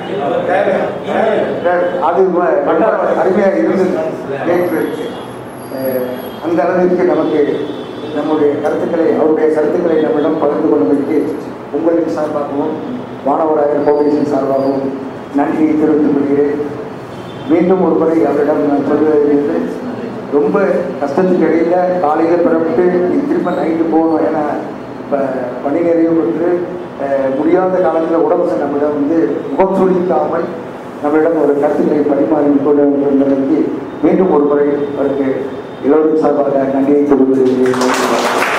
அது ம- ரொம்ப அருமையாக இருந்தது கேட்கிறதுக்கு அஹ், அந்த அளவிற்கு நமக்கு நம்முடைய கருத்துக்களை அவருடைய கருத்துக்களை நம்மிடம் பகிர்ந்து கொண்டதற்கு உங்களுக்கு சார்பாகவும் மாணவராயர் ஃபவுண்டேஷன் சார்பாகவும் நன்றியை தெரிவித்துக் கொள்கிறேன் மீண்டும் ஒரு முறை அவரிடம் நான் சொல்வது ரொம்ப கஷ்டத்துக்கு இடையில காலையில் பிறப்பிட்டு நீ திரும்ப நைட்டு போகணும் ஏன்னா இப்போ பணி நிறைய பெற்று அஹ், முடியாத காலத்தில் உடம்பு நம்மிடம் வந்து முகம் சுழிக்காமல் நம்மளிடம் ஒரு கருத்துக்களை பரிமாறி கொண்டு வந்ததற்கு மீண்டும் ஒரு முறை அவருக்கு எல்லோரும் சார்பாக நன்றியை தெரிவித்து